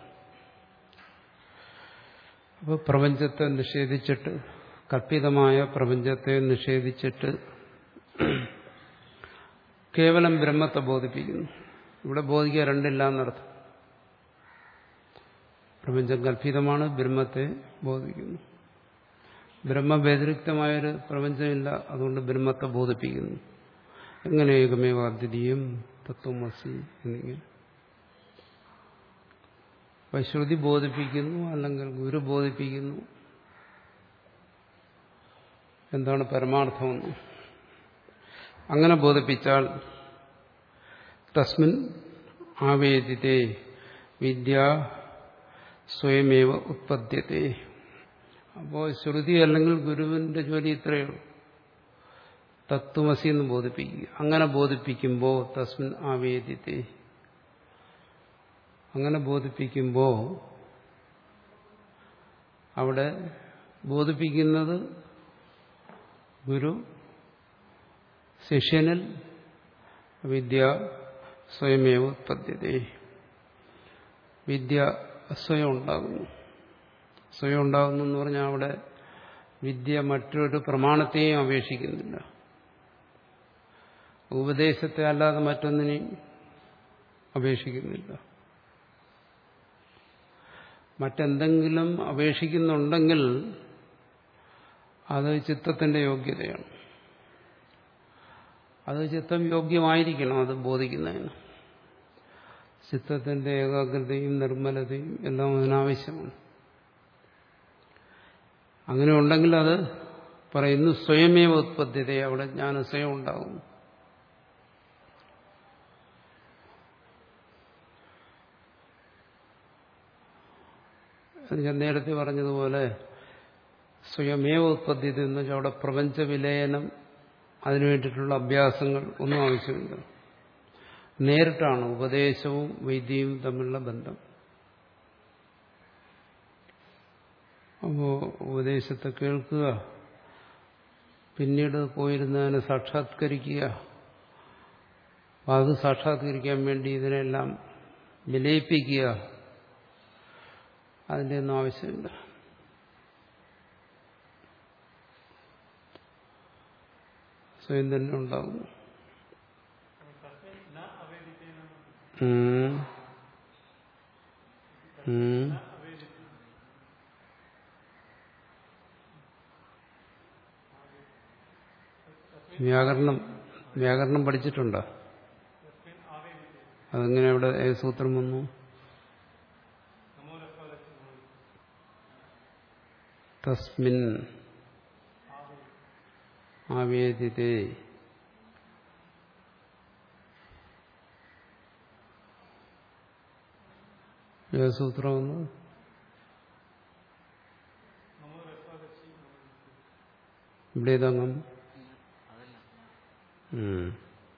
അപ്പോൾ പ്രപഞ്ചത്തെ നിഷേധിച്ചിട്ട് കൽപ്പിതമായ പ്രപഞ്ചത്തെ നിഷേധിച്ചിട്ട് കേവലം ബ്രഹ്മത്തെ ബോധിപ്പിക്കുന്നു ഇവിടെ ബോധിക്കുക രണ്ടില്ല എന്നർത്ഥം പ്രപഞ്ചം കൽപ്പിതമാണ് ബ്രഹ്മത്തെ ബോധിക്കുന്നു ബ്രഹ്മവ്യതിരിക്തമായൊരു പ്രപഞ്ചമില്ല അതുകൊണ്ട് ബ്രഹ്മത്തെ ബോധിപ്പിക്കുന്നു എങ്ങനെ ഏകമേവ അദ്വിതീയം തത്വമസി എന്നിങ്ങനെ അപ്പൊ ശ്രുതി ബോധിപ്പിക്കുന്നു അല്ലെങ്കിൽ ഗുരു ബോധിപ്പിക്കുന്നു എന്താണ് പരമാർത്ഥമെന്ന് അങ്ങനെ ബോധിപ്പിച്ചാൽ തസ്മിൻ ആവേദിതേ വിദ്യ സ്വയമേവ ഉത്പദ്യത്തെ അപ്പോൾ ശ്രുതി അല്ലെങ്കിൽ ഗുരുവിന്റെ ജോലി ഇത്രയേ ഉള്ളൂ തത്വമസി എന്ന് ബോധിപ്പിക്കുക അങ്ങനെ ബോധിപ്പിക്കുമ്പോൾ തസ്മിൻ ആവേദിത്തെ അങ്ങനെ ബോധിപ്പിക്കുമ്പോൾ അവിടെ ബോധിപ്പിക്കുന്നത് ഗുരു ശിഷ്യനിൽ വിദ്യ സ്വയമേവ ഉത്പദ്യത വിദ്യ സ്വയം ഉണ്ടാകുന്നു സ്വയം ഉണ്ടാകുന്നു എന്ന് പറഞ്ഞാൽ അവിടെ വിദ്യ മറ്റൊരു പ്രമാണത്തെയും അപേക്ഷിക്കുന്നില്ല ഉപദേശത്തെ അല്ലാതെ മറ്റൊന്നിനെയും അപേക്ഷിക്കുന്നില്ല മറ്റെന്തെങ്കിലും അപേക്ഷിക്കുന്നുണ്ടെങ്കിൽ അത് ചിത്തത്തിന്റെ യോഗ്യതയാണ് അത് ചിത്തം യോഗ്യമായിരിക്കണം അത് ബോധിക്കുന്നതിന് ചിത്തത്തിന്റെ ഏകാഗ്രതയും നിർമ്മലതയും എല്ലാം അതിനാവശ്യമാണ് അങ്ങനെ ഉണ്ടെങ്കിൽ അത് പറയുന്നു സ്വയമേവ ഉത്പദ്ധ്യത അവിടെ ജ്ഞാനം സ്വയം ഉണ്ടാകും ഞാൻ നേരത്തെ പറഞ്ഞതുപോലെ സ്വയമേവ ഉത്പദ്ധ്യത എന്ന് വെച്ചാൽ അവിടെ പ്രപഞ്ച വിലയനം അതിനു വേണ്ടിയിട്ടുള്ള അഭ്യാസങ്ങൾ ഒന്നും ആവശ്യമില്ല നേരിട്ടാണ് ഉപദേശവും വൈദ്യവും തമ്മിലുള്ള ബന്ധം അപ്പോ ഉപദേശത്തെ കേൾക്കുക പിന്നീട് പോയിരുന്നതിനെ സാക്ഷാത്കരിക്കുക അത് സാക്ഷാത്കരിക്കാൻ വേണ്ടി ഇതിനെല്ലാം വിലയിപ്പിക്കുക അതിൻ്റെ ഒന്നും ആവശ്യമില്ല സ്വയം തന്നെ ഉണ്ടാകുന്നു ഉം. ഉം. വ്യാകരണം വ്യാകരണം പഠിച്ചിട്ടുണ്ടോ അതെങ്ങനെ അവിടെ ഏത് സൂത്രം വന്നു തസ്മിൻ ആവേദിതേ ഏത് സൂത്രം വന്നു ഇവിടെ ഏതംഗം അതല്ല ഉം.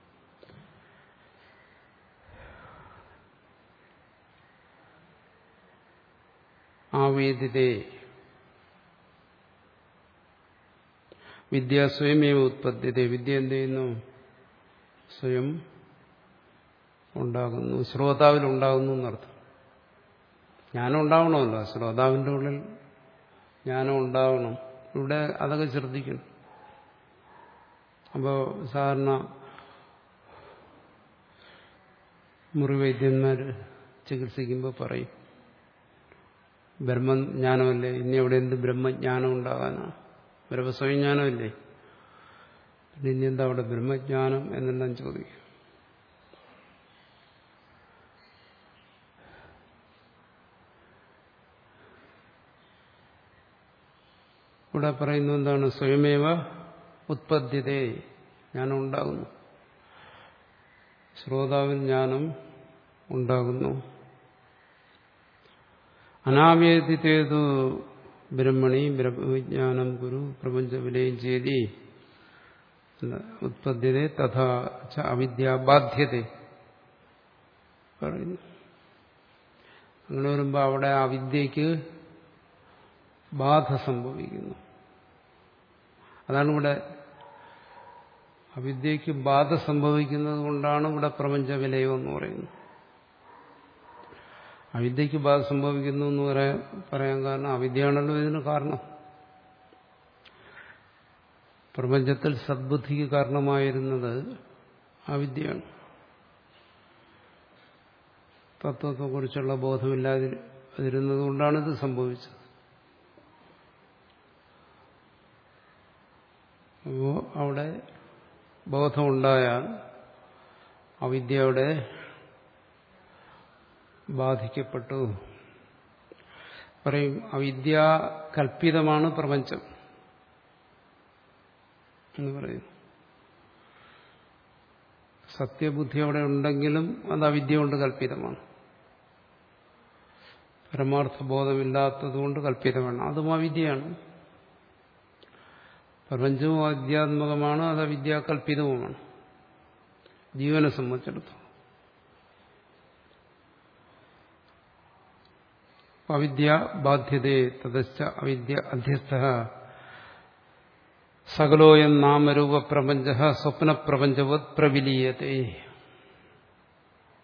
ആവേദിതേ വിദ്യ സ്വയമേവ ഉത്പദ്ധ്യത വിദ്യ എന്ത് ചെയ്യുന്നു സ്വയം ഉണ്ടാകുന്നു ശ്രോതാവിൽ ഉണ്ടാകുന്നു എന്നർത്ഥം ജ്ഞാനം ഉണ്ടാവണമല്ലോ ശ്രോതാവിൻ്റെ ഉള്ളിൽ ജ്ഞാനം ഉണ്ടാവണം ഇവിടെ അതൊക്കെ ശ്രദ്ധിക്കണം അപ്പോൾ സാധാരണ മുറിവൈദ്യന്മാർ ചികിത്സിക്കുമ്പോൾ പറയും ബ്രഹ്മജ്ഞാനമല്ലേ ഇനി എവിടെ എന്ത് ബ്രഹ്മജ്ഞാനം ഉണ്ടാകാനാണ് ബ്രഹ്മസ്വയജ്ഞാനമല്ലേ പിന്നെ ഇനി എന്താ അവിടെ ബ്രഹ്മജ്ഞാനം എന്നെല്ലാം ചോദിക്കും ഇവിടെ പറയുന്നത് എന്താണ് സ്വയമേവ ഉത്പദ്ധ്യതേ ജ്ഞാനം ഉണ്ടാകുന്നു ശ്രോതാവിൽ ജ്ഞാനം ഉണ്ടാകുന്നു അനാവേദിതേതു ബ്രഹ്മണി ബ്രഹ്മവിജ്ഞാനം ഗുരു പ്രപഞ്ച വിലയം ചെയ്തി ഉത്പദ്ധ്യത തഥാ ച അവിദ്യാബാധ്യത പറയുന്നു അങ്ങനെ വരുമ്പോൾ അവിടെ ആ വിദ്യയ്ക്ക് ബാധ സംഭവിക്കുന്നു അതാണ് ഇവിടെ അവിദ്യയ്ക്ക് ബാധ സംഭവിക്കുന്നത് കൊണ്ടാണ് ഇവിടെ പ്രപഞ്ച വിലയം എന്ന് പറയുന്നത് അവിദ്യയ്ക്ക് ബാധ സംഭവിക്കുന്നു എന്ന് പറയാൻ പറയാൻ കാരണം അവിദ്യയാണല്ലോ ഇതിന് കാരണം പ്രപഞ്ചത്തിൽ സദ്ബുദ്ധിക്ക് കാരണമായിരുന്നത് അവിദ്യയാണ് തത്വത്തെക്കുറിച്ചുള്ള ബോധമില്ലാതിരുന്നത് കൊണ്ടാണ് ഇത് സംഭവിച്ചത് അപ്പോൾ അവിടെ ബോധമുണ്ടായാൽ അവിദ്യ അവിടെ ബാധിക്കപ്പെട്ടു പറയും അവിദ്യ കൽപ്പിതമാണ് പ്രപഞ്ചം എന്ന് പറയും സത്യബുദ്ധി അവിടെ ഉണ്ടെങ്കിലും അത് അവിദ്യ കൊണ്ട് കൽപ്പിതമാണ് പരമാർത്ഥ ബോധമില്ലാത്തതുകൊണ്ട് കൽപ്പിതമാണ് അതും അവിദ്യയാണ് പ്രപഞ്ചവും ആധ്യാത്മകമാണ് അത് അവിദ്യാകൽപിതവുമാണ് ജീവനെ സംബന്ധിച്ചിടത്തോളം അവിദ്യ ബാധ്യതേ തദശ്ച അവിദ്യ അധ്യസ്ഥ സകലോയം നാമരൂപ പ്രപഞ്ച സ്വപ്നപ്രപഞ്ചവത് പ്രവിലീയത്തെ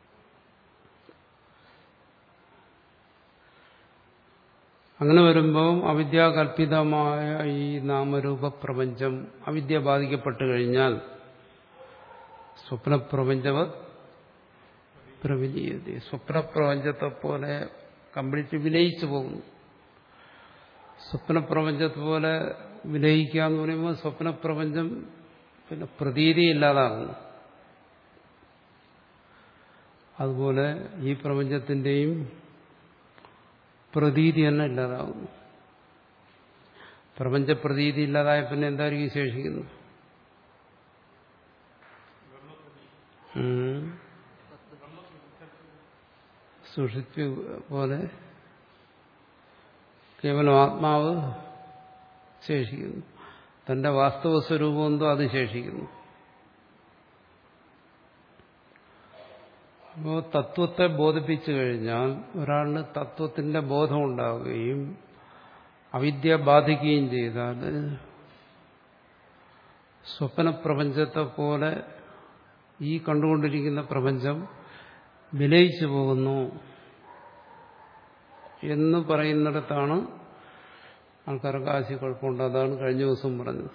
അങ്ങനെ വരുമ്പോൾ അവിദ്യാകൽപിതമായ ഈ നാമരൂപ പ്രപഞ്ചം അവിദ്യ ബാധിക്കപ്പെട്ടു കഴിഞ്ഞാൽ സ്വപ്നപ്രപഞ്ചവ പ്രവിലീയത സ്വപ്നപ്രപഞ്ചത്തെ പോലെ കംപ്ലീറ്റ് വിലയിച്ചു പോകുന്നു സ്വപ്നപ്രപഞ്ചത്തെ പോലെ വിലയിക്കുക എന്ന് പറയുമ്പോൾ സ്വപ്നപ്രപഞ്ചം പിന്നെ പ്രതീതി ഇല്ലാതാകുന്നു അതുപോലെ ഈ പ്രപഞ്ചത്തിന്റെയും പ്രതീതി തന്നെ ഇല്ലാതാകുന്നു പ്രപഞ്ചപ്രതീതി ഇല്ലാതായ പിന്നെ എന്തായിരിക്കും ശേഷിക്കുന്നു ഉം. സുഷുപ്തി പോലെ കേവലം ആത്മാവ് ശേഷിക്കുന്നു തന്റെ വാസ്തവ സ്വരൂപം എന്തോ അത് ശേഷിക്കുന്നു അപ്പോൾ തത്വത്തെ ബോധിപ്പിച്ചു കഴിഞ്ഞാൽ ഒരാളിന് തത്വത്തിന്റെ ബോധം ഉണ്ടാവുകയും അവിദ്യ ബാധിക്കുകയും ചെയ്താൽ സ്വപ്നപ്രപഞ്ചത്തെ പോലെ ഈ കണ്ടുകൊണ്ടിരിക്കുന്ന പ്രപഞ്ചം വിലയിച്ചു പോകുന്നു എന്ന് പറയുന്നിടത്താണ് ആൾക്കാർക്ക് ആശയ കുഴപ്പമുണ്ട് അതാണ് കഴിഞ്ഞ ദിവസം പറഞ്ഞത്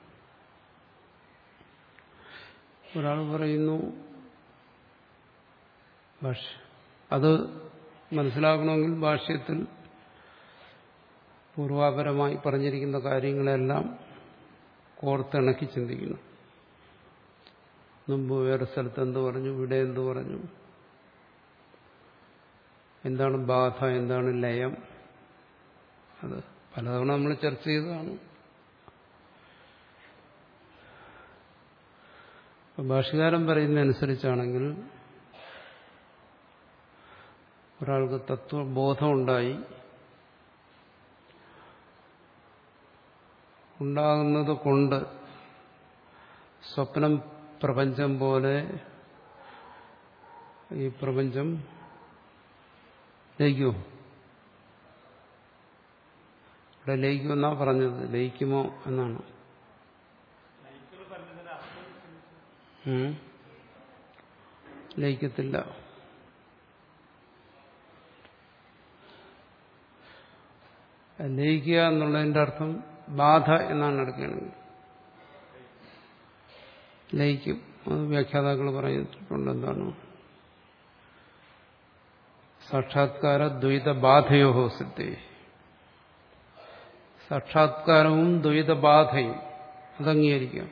ഒരാൾ പറയുന്നു ഭാഷ അത് മനസ്സിലാക്കണമെങ്കിൽ ഭാഷ്യത്തിൽ പൂർവാപരമായി പറഞ്ഞിരിക്കുന്ന കാര്യങ്ങളെല്ലാം കോർത്തിണക്കി ചിന്തിക്കണം മുമ്പ് വേറെ സ്ഥലത്ത് എന്ത് പറഞ്ഞു ഇവിടെ എന്ത് പറഞ്ഞു എന്താണ് ബാധ എന്താണ് ലയം അത് പലതവണ നമ്മൾ ചർച്ച ചെയ്തതാണ് ഭാഷകാരൻ പറയുന്നതനുസരിച്ചാണെങ്കിൽ ഒരാൾക്ക് തത്വബോധം ഉണ്ടായി ഉണ്ടാകുന്നത് കൊണ്ട് സ്വപ്നം പ്രപഞ്ചം പോലെ ഈ പ്രപഞ്ചം ലയിക്കുമോ ഇവിടെ ലയിക്കുമെന്നാ പറഞ്ഞത് ലയിക്കുമോ എന്നാണ് ഉം. ലയിക്കത്തില്ല ലയിക്കുക എന്നുള്ളതിന്റെ അർത്ഥം ബാധ എന്നാണ് എടുക്കുകയാണെങ്കിൽ ലയിക്കും അത് വ്യാഖ്യാതാക്കൾ പറഞ്ഞിട്ടുണ്ട് എന്താണ് സാക്ഷാത്കാര ദ്വൈത ബാധയോ സിദ്ധി സാക്ഷാത്കാരവും ദ്വൈതബാധയും അതംഗീകരിക്കാം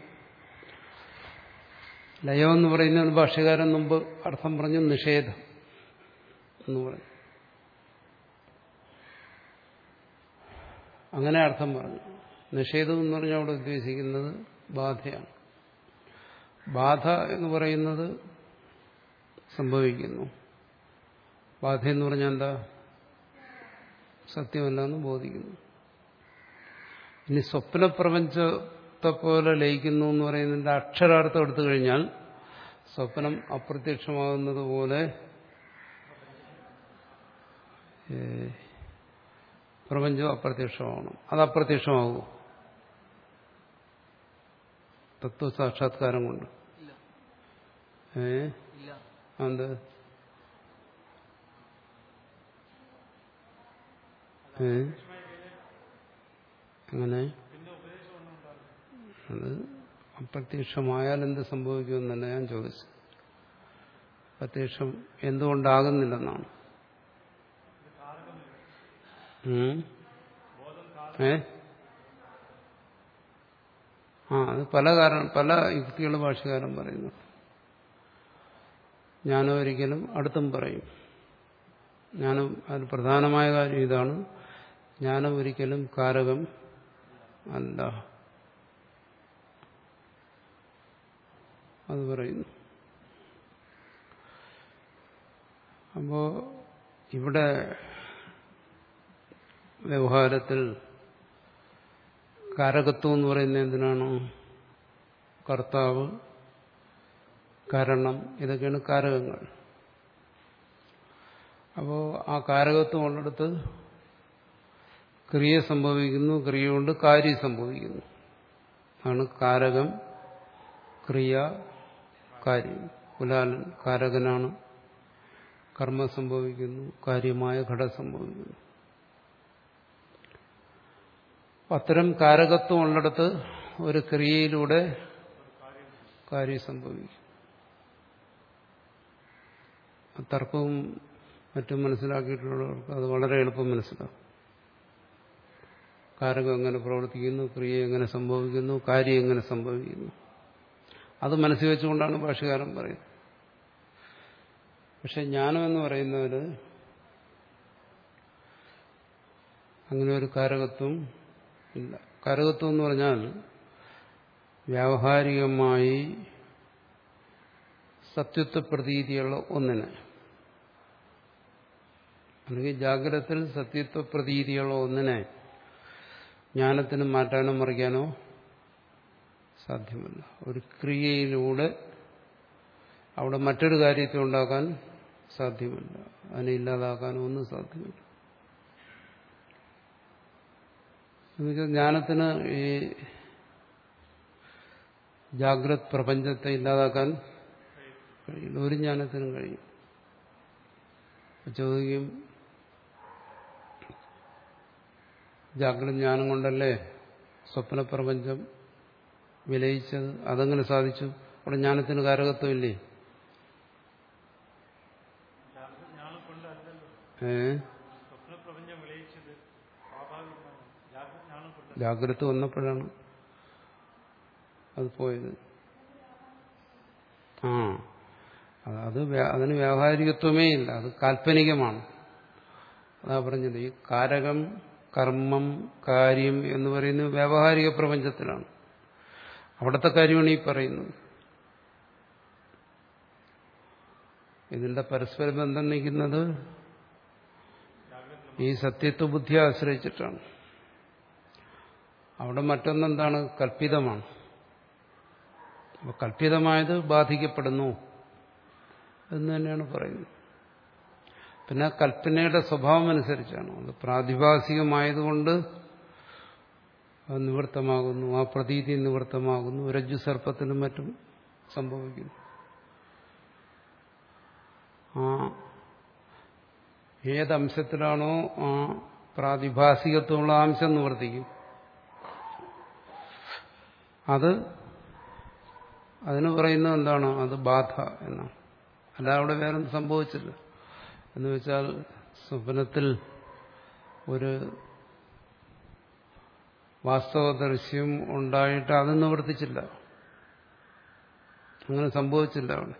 ലയം എന്ന് പറയുന്ന ഭാഷകാരൻ മുമ്പ് അർത്ഥം പറഞ്ഞു നിഷേധം എന്ന് പറഞ്ഞു അങ്ങനെ അർത്ഥം പറഞ്ഞു നിഷേധം എന്ന് പറഞ്ഞാൽ അവിടെ ഉദ്ദേശിക്കുന്നത് ബാധയാണ് ബാധ എന്ന് പറയുന്നത് സംഭവിക്കുന്നു ബാധ എന്ന് പറഞ്ഞാൽ എന്താ സത്യമല്ല എന്ന് ബോധിക്കുന്നു ഇനി സ്വപ്നപ്രപഞ്ചത്തെ പോലെ ലയിക്കുന്നു എന്ന് പറയുന്നതിന്റെ അക്ഷരാർത്ഥം എടുത്തു കഴിഞ്ഞാൽ സ്വപ്നം അപ്രത്യക്ഷമാകുന്നത് പോലെ ഏ, പ്രപഞ്ചം അപ്രത്യക്ഷമാവണം അത് അപ്രത്യക്ഷമാകുമോ തത്വസാക്ഷാത്കാരം കൊണ്ട് ഇല്ല ഏ ഇല്ല അത് ഏ അങ്ങനെ അത് അപ്രത്യക്ഷമായാൽ എന്ത് സംഭവിക്കുമെന്നല്ല ഞാൻ ചോദിച്ചു പ്രത്യക്ഷം എന്തുകൊണ്ടാകുന്നില്ലെന്നാണ് ഉം? ഏ ആ അത് പല കാരണം പല യുക്തികൾ ഭാഷകാരൻ പറയുന്നു ഞാനും ഒരിക്കലും അടുത്തും പറയും ഞാനും അതിൽ പ്രധാനമായ കാര്യം ഇതാണ് ജ്ഞാനം ഒരിക്കലും കാരകം അല്ല അത് പറയുന്നു അപ്പോ ഇവിടെ വ്യവഹാരത്തിൽ കാരകത്വം എന്ന് പറയുന്നത് എന്തിനാണ് കർത്താവ് കാരണം ഇതൊക്കെയാണ് കാരകങ്ങൾ അപ്പോൾ ആ കാരകത്വം ഉള്ളിടത്ത് ക്രിയ സംഭവിക്കുന്നു ക്രിയ കൊണ്ട് കാര്യം സംഭവിക്കുന്നു ആണ് കാരകം ക്രിയ കാര്യം കുലാലൻ കാരകനാണ് കർമ്മം സംഭവിക്കുന്നു കാര്യമായ ഘടം സംഭവിക്കുന്നു അത്തരം കാരകത്വം ഉള്ളിടത്ത് ഒരു ക്രിയയിലൂടെ കാര്യം സംഭവിക്കും തർക്കവും മറ്റും മനസ്സിലാക്കിയിട്ടുള്ളവർക്ക് അത് വളരെ എളുപ്പം മനസ്സിലാവും കാരകം എങ്ങനെ പ്രവർത്തിക്കുന്നു ക്രിയ എങ്ങനെ സംഭവിക്കുന്നു കാര്യം എങ്ങനെ സംഭവിക്കുന്നു അത് മനസ്സിൽ വെച്ചുകൊണ്ടാണ് ഭാഷകാരൻ പറയുന്നത് പക്ഷെ ജ്ഞാനം എന്ന് പറയുന്നവര് അങ്ങനെ ഒരു കാരകത്വം ഇല്ല കാരകത്വം എന്ന് പറഞ്ഞാൽ വ്യാവഹാരികമായി സത്യത്വ പ്രതീതിയുള്ള ഒന്നിന് അല്ലെങ്കിൽ ജാഗ്രതത്തിൽ സത്യത്വ പ്രതീതിയുള്ള ഒന്നിനെ ജ്ഞാനത്തിന് മാറ്റാനോ മറിക്കാനോ സാധ്യമല്ല ഒരു ക്രിയയിലൂടെ അവിടെ മറ്റൊരു കാര്യത്തെ ഉണ്ടാക്കാൻ സാധ്യമല്ല അതിനെ ഇല്ലാതാക്കാനോ ഒന്നും സാധ്യമല്ല എന്നുവെച്ചാൽ ജ്ഞാനത്തിന് ഈ ജാഗ്രത് പ്രപഞ്ചത്തെ ഇല്ലാതാക്കാൻ കഴിയില്ല ഒരു ജ്ഞാനത്തിനും കഴിയും ചോദിക്കും ജാഗ്രത ജ്ഞാനം കൊണ്ടല്ലേ സ്വപ്ന പ്രപഞ്ചം വിലയിച്ചത് അതെങ്ങനെ സാധിച്ചു അവിടെ ജ്ഞാനത്തിന് കാരകത്വമില്ലേ ഏ ജാഗ്രത വന്നപ്പോഴാണ് അത് പോയത് ആ അത് അതിന് വ്യാവഹാരികത്വമേ ഇല്ല അത് കാൽപ്പനികമാണ് അതാ പറഞ്ഞത് ഈ കാരകം കർമ്മം കാര്യം എന്ന് പറയുന്നത് വ്യാവഹാരിക പ്രപഞ്ചത്തിലാണ് അവിടുത്തെ കാര്യമാണ് ഈ പറയുന്നത് ഇതിന്റെ പരസ്പര ബന്ധം നിൽക്കുന്നത് ഈ സത്യത്വ ബുദ്ധിയെ ആശ്രയിച്ചിട്ടാണ് അവിടെ മറ്റൊന്നെന്താണ് കൽപ്പിതമാണ് അപ്പൊ കൽപ്പിതമായത് ബാധിക്കപ്പെടുന്നു എന്ന് തന്നെയാണ് പറയുന്നത് പിന്നെ കൽപ്പനയുടെ സ്വഭാവം അനുസരിച്ചാണ് അത് പ്രാതിഭാസികമായതുകൊണ്ട് അത് നിവൃത്തമാകുന്നു ആ പ്രതീതി നിവൃത്തമാകുന്നു രജ്ജു സർപ്പത്തിനും മറ്റും സംഭവിക്കുന്നു ആ ഏതംശത്തിലാണോ ആ പ്രാതിഭാസികത്വമുള്ള അംശം നിവർത്തിക്കും അത് അതിന് പറയുന്നത് എന്താണ് അത് ബാധ എന്നാണ് അല്ല അവിടെ വേറൊന്നും സംഭവിച്ചില്ല എന്ന് വെച്ചാൽ സ്വപ്നത്തിൽ ഒരു വാസ്തവ ദൃശ്യം ഉണ്ടായിട്ട് അത് നിവർത്തിച്ചില്ല അങ്ങനെ സംഭവിച്ചില്ല അവിടെ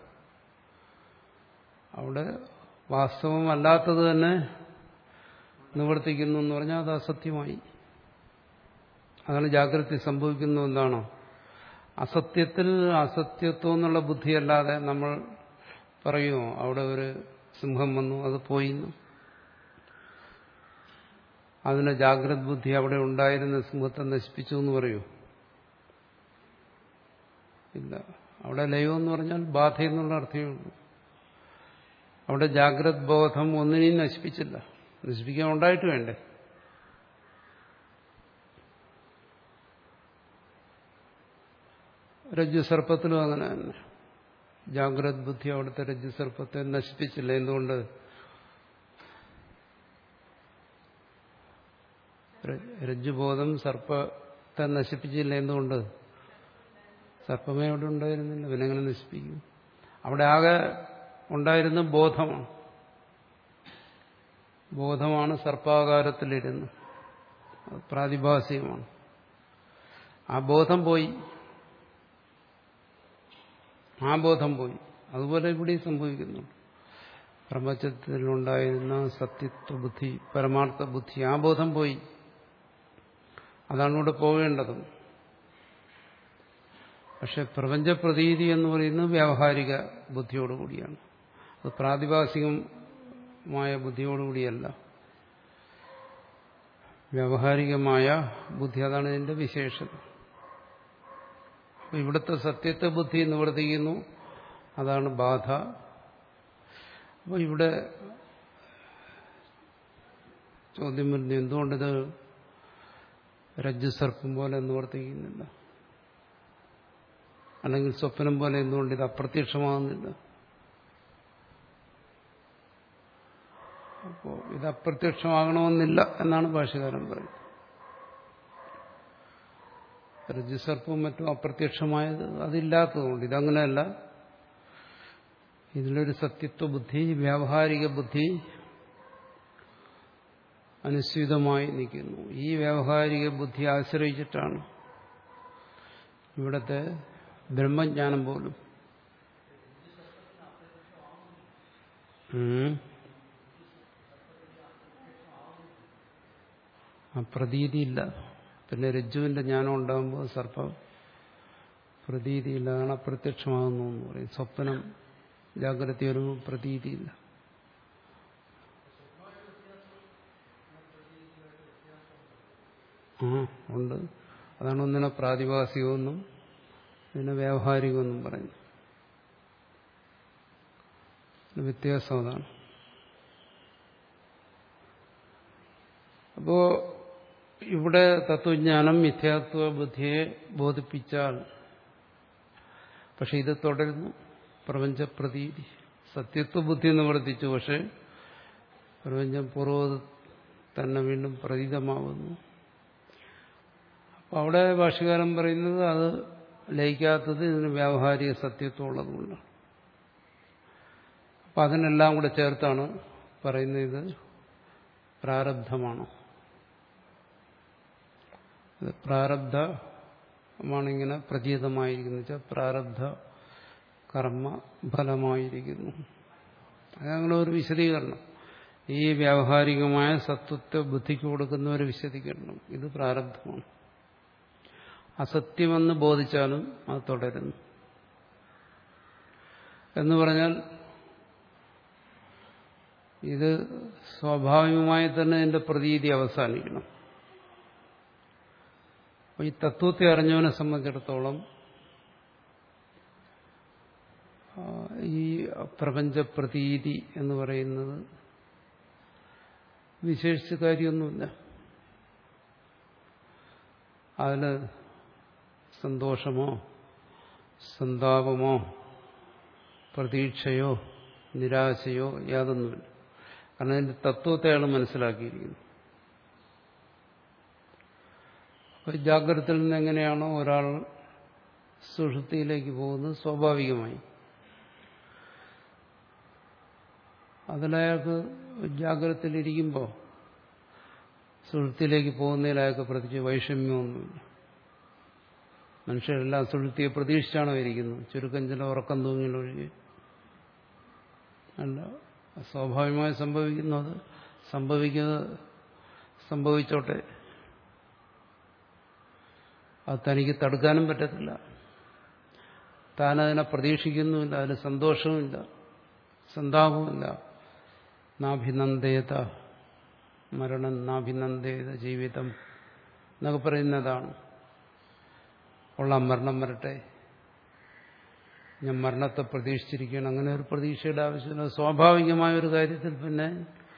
അവിടെ വാസ്തവമല്ലാത്തത് തന്നെ നിവർത്തിക്കുന്നു എന്ന് പറഞ്ഞാൽ അത് അസത്യമായി അതാണ് ജാഗ്രത സംഭവിക്കുന്നു എന്താണോ അസത്യത്തിൽ അസത്യത്വം എന്നുള്ള ബുദ്ധിയല്ലാതെ നമ്മൾ പറയുമോ അവിടെ ഒരു സിംഹം വന്നു അത് പോയിന്നു അതിന് ജാഗ്രത ബുദ്ധി അവിടെ ഉണ്ടായിരുന്ന സിംഹത്തെ നശിപ്പിച്ചു എന്ന് പറയൂ ഇല്ല അവിടെ ലയം എന്ന് പറഞ്ഞാൽ ബാധ എന്നുള്ള അർത്ഥമേ ഉള്ളൂ അവിടെ ജാഗ്രത് ബോധം ഒന്നിനെയും നശിപ്പിച്ചില്ല നശിപ്പിക്കാൻ ഉണ്ടായിട്ട് വേണ്ടേ രജ്ജുസർപ്പത്തിലും അങ്ങനെ തന്നെ ജാഗ്രത് ബുദ്ധി അവിടുത്തെ രജ്ജുസർപ്പത്തെ നശിപ്പിച്ചില്ല എന്തുകൊണ്ട് രജ്ജുബോധം സർപ്പത്തെ നശിപ്പിച്ചില്ല എന്തുകൊണ്ട് സർപ്പമേ അവിടെ ഉണ്ടായിരുന്നില്ല പിന്നെ എങ്ങനെ നശിപ്പിക്കും അവിടെ ആകെ ഉണ്ടായിരുന്ന ബോധമാണ് ബോധമാണ് സർപ്പാകാരത്തിലിരുന്ന് പ്രാതിഭാസികമാണ് ആ ബോധം പോയി ആ ബോധം പോയി അതുപോലെ ഇവിടെ സംഭവിക്കുന്നുണ്ട് പ്രപഞ്ചത്തിലുണ്ടായിരുന്ന സത്യത്വ ബുദ്ധി പരമാർത്ഥ ബുദ്ധി ആ ബോധം പോയി അതാണ് ഇവിടെ പോകേണ്ടതും പക്ഷെ പ്രപഞ്ചപ്രതീതി എന്ന് പറയുന്നത് വ്യാവഹാരിക ബുദ്ധിയോടുകൂടിയാണ് അത് പ്രാതിഭാസികമായ ബുദ്ധിയോടുകൂടിയല്ല വ്യാവഹാരികമായ ബുദ്ധി അതാണ് ഇതിന്റെ വിശേഷത അപ്പൊ ഇവിടുത്തെ സത്യത്തെ ബുദ്ധി നിവർത്തിക്കുന്നു അതാണ് ബാധ അപ്പോൾ ഇവിടെ ചോദ്യം വരുന്നു എന്തുകൊണ്ടിത് രജ്ജുസർപ്പം പോലെ നിവർത്തിക്കുന്നില്ല അല്ലെങ്കിൽ സ്വപ്നം പോലെ എന്തുകൊണ്ട് ഇത് അപ്രത്യക്ഷമാകുന്നില്ല അപ്പോൾ ഇത് അപ്രത്യക്ഷമാകണമെന്നില്ല എന്നാണ് ഭാഷകാരൻ പറയുന്നത് രജ്ജുസർപ്പവും മറ്റും അപ്രത്യക്ഷമായത് അതില്ലാത്തതുകൊണ്ട് ഇതങ്ങനെയല്ല ഇതിലൊരു സത്യത്വ ബുദ്ധി വ്യാവഹാരിക ബുദ്ധി അനുസ്യൂതമായി നിൽക്കുന്നു ഈ വ്യാവഹാരിക ബുദ്ധി ആശ്രയിച്ചിട്ടാണ് ഇവിടുത്തെ ബ്രഹ്മജ്ഞാനം പോലും ഉം. ആ പ്രതീതിയില്ല പിന്നെ രജ്ജുവിന്റെ ജ്ഞാനം ഉണ്ടാകുമ്പോൾ സർപ്പം പ്രതീതിയില്ല അതാണ് അപ്രത്യക്ഷമാകുന്നു എന്ന് പറയും സ്വപ്നം ജാഗ്രത വരുമ്പോൾ പ്രതീതിയില്ല ആ ഉണ്ട് അതാണ് ഒന്നിനെ പ്രാതിഭാസികമെന്നും ഇതിനെ വ്യാവഹാരികമെന്നും പറയുന്നത് ഇതിന് വ്യത്യാസം അതാണ് അപ്പോ ഇവിടെ തത്വജ്ഞാനം മിഥ്യാത്വ ബുദ്ധിയെ ബോധിപ്പിച്ചാൽ പക്ഷെ ഇത് തുടരുന്നു പ്രപഞ്ചപ്രതീതി സത്യത്വ ബുദ്ധി നിവർത്തിച്ചു പക്ഷെ പ്രപഞ്ചം പൂർവ്വ തന്നെ വീണ്ടും പ്രതീതമാകുന്നു അപ്പൊ അവിടെ ഭാഷകാരൻ പറയുന്നത് അത് ലയിക്കാത്തത് ഇതിന് വ്യാവഹാരിക സത്യത്വം ഉള്ളതുകൊണ്ടാണ് അപ്പൊ അതിനെല്ലാം കൂടെ ചേർത്താണ് പറയുന്നത് ഇത് പ്രാരബ്ധമാണ് ഇത് പ്രാരബ്ധമാണിങ്ങനെ പ്രതീതമായിരിക്കുന്നു വെച്ചാൽ പ്രാരബ്ധ കർമ്മ ഫലമായിരിക്കുന്നു അതങ്ങനെ ഒരു വിശദീകരണം ഈ വ്യാവഹാരികമായ സത്വത്തെ ബുദ്ധിക്ക് കൊടുക്കുന്ന ഒരു വിശദീകരണം ഇത് പ്രാരബ്ധമാണ് അസത്യമെന്ന് ബോധിച്ചാലും അത് തുടരുന്നു എന്ന് പറഞ്ഞാൽ ഇത് സ്വാഭാവികമായി തന്നെ ഇതിന്റെ പ്രതീതി അവസാനിക്കണം അപ്പോൾ ഈ തത്വത്തെ അറിഞ്ഞവനെ സംബന്ധിച്ചിടത്തോളം ഈ പ്രപഞ്ച പ്രതീതി എന്ന് പറയുന്നത് വിശേഷിച്ച കാര്യമൊന്നുമില്ല അതിന് സന്തോഷമോ സന്താപമോ പ്രതീക്ഷയോ നിരാശയോ യാതൊന്നുമില്ല കാരണം അതിന്റെ തത്വത്തെ അയാൾ മനസ്സിലാക്കിയിരിക്കുന്നു അപ്പോൾ ജാഗ്രതയിൽ നിന്ന് എങ്ങനെയാണോ ഒരാൾ സുഷുപ്തിയിലേക്ക് പോകുന്നത് സ്വാഭാവികമായി അതിലയാൾക്ക് ജാഗ്രതയിലിരിക്കുമ്പോൾ സുഷുപ്തിയിലേക്ക് പോകുന്നതിൽ അയാൾക്ക് പ്രത്യേകിച്ച് വൈഷമ്യമൊന്നുമില്ല മനുഷ്യരെല്ലാം സുഷുപ്തിയെ പ്രതീക്ഷിച്ചാണോ ഇരിക്കുന്നത് ചുരുക്കം ചില ഉറക്കം തൂങ്ങിലൊഴികെ അല്ല സ്വാഭാവികമായി സംഭവിക്കുന്നത് സംഭവിക്കുന്നത് സംഭവിച്ചോട്ടെ അത് തനിക്ക് തടുക്കാനും പറ്റത്തില്ല താനതിനെ പ്രതീക്ഷിക്കുന്നുമില്ല അതിന് സന്തോഷവുമില്ല സന്താപവുമില്ല നാഭിനന്ദേത മരണം നാഭിനന്ദേത ജീവിതം എന്നൊക്കെ പറയുന്നതാണ് കൊള്ളാം മരണം വരട്ടെ ഞാൻ മരണത്തെ പ്രതീക്ഷിച്ചിരിക്കുകയാണ് അങ്ങനെ ഒരു പ്രതീക്ഷയുടെ ആവശ്യമില്ല സ്വാഭാവികമായ ഒരു കാര്യത്തിൽ പിന്നെ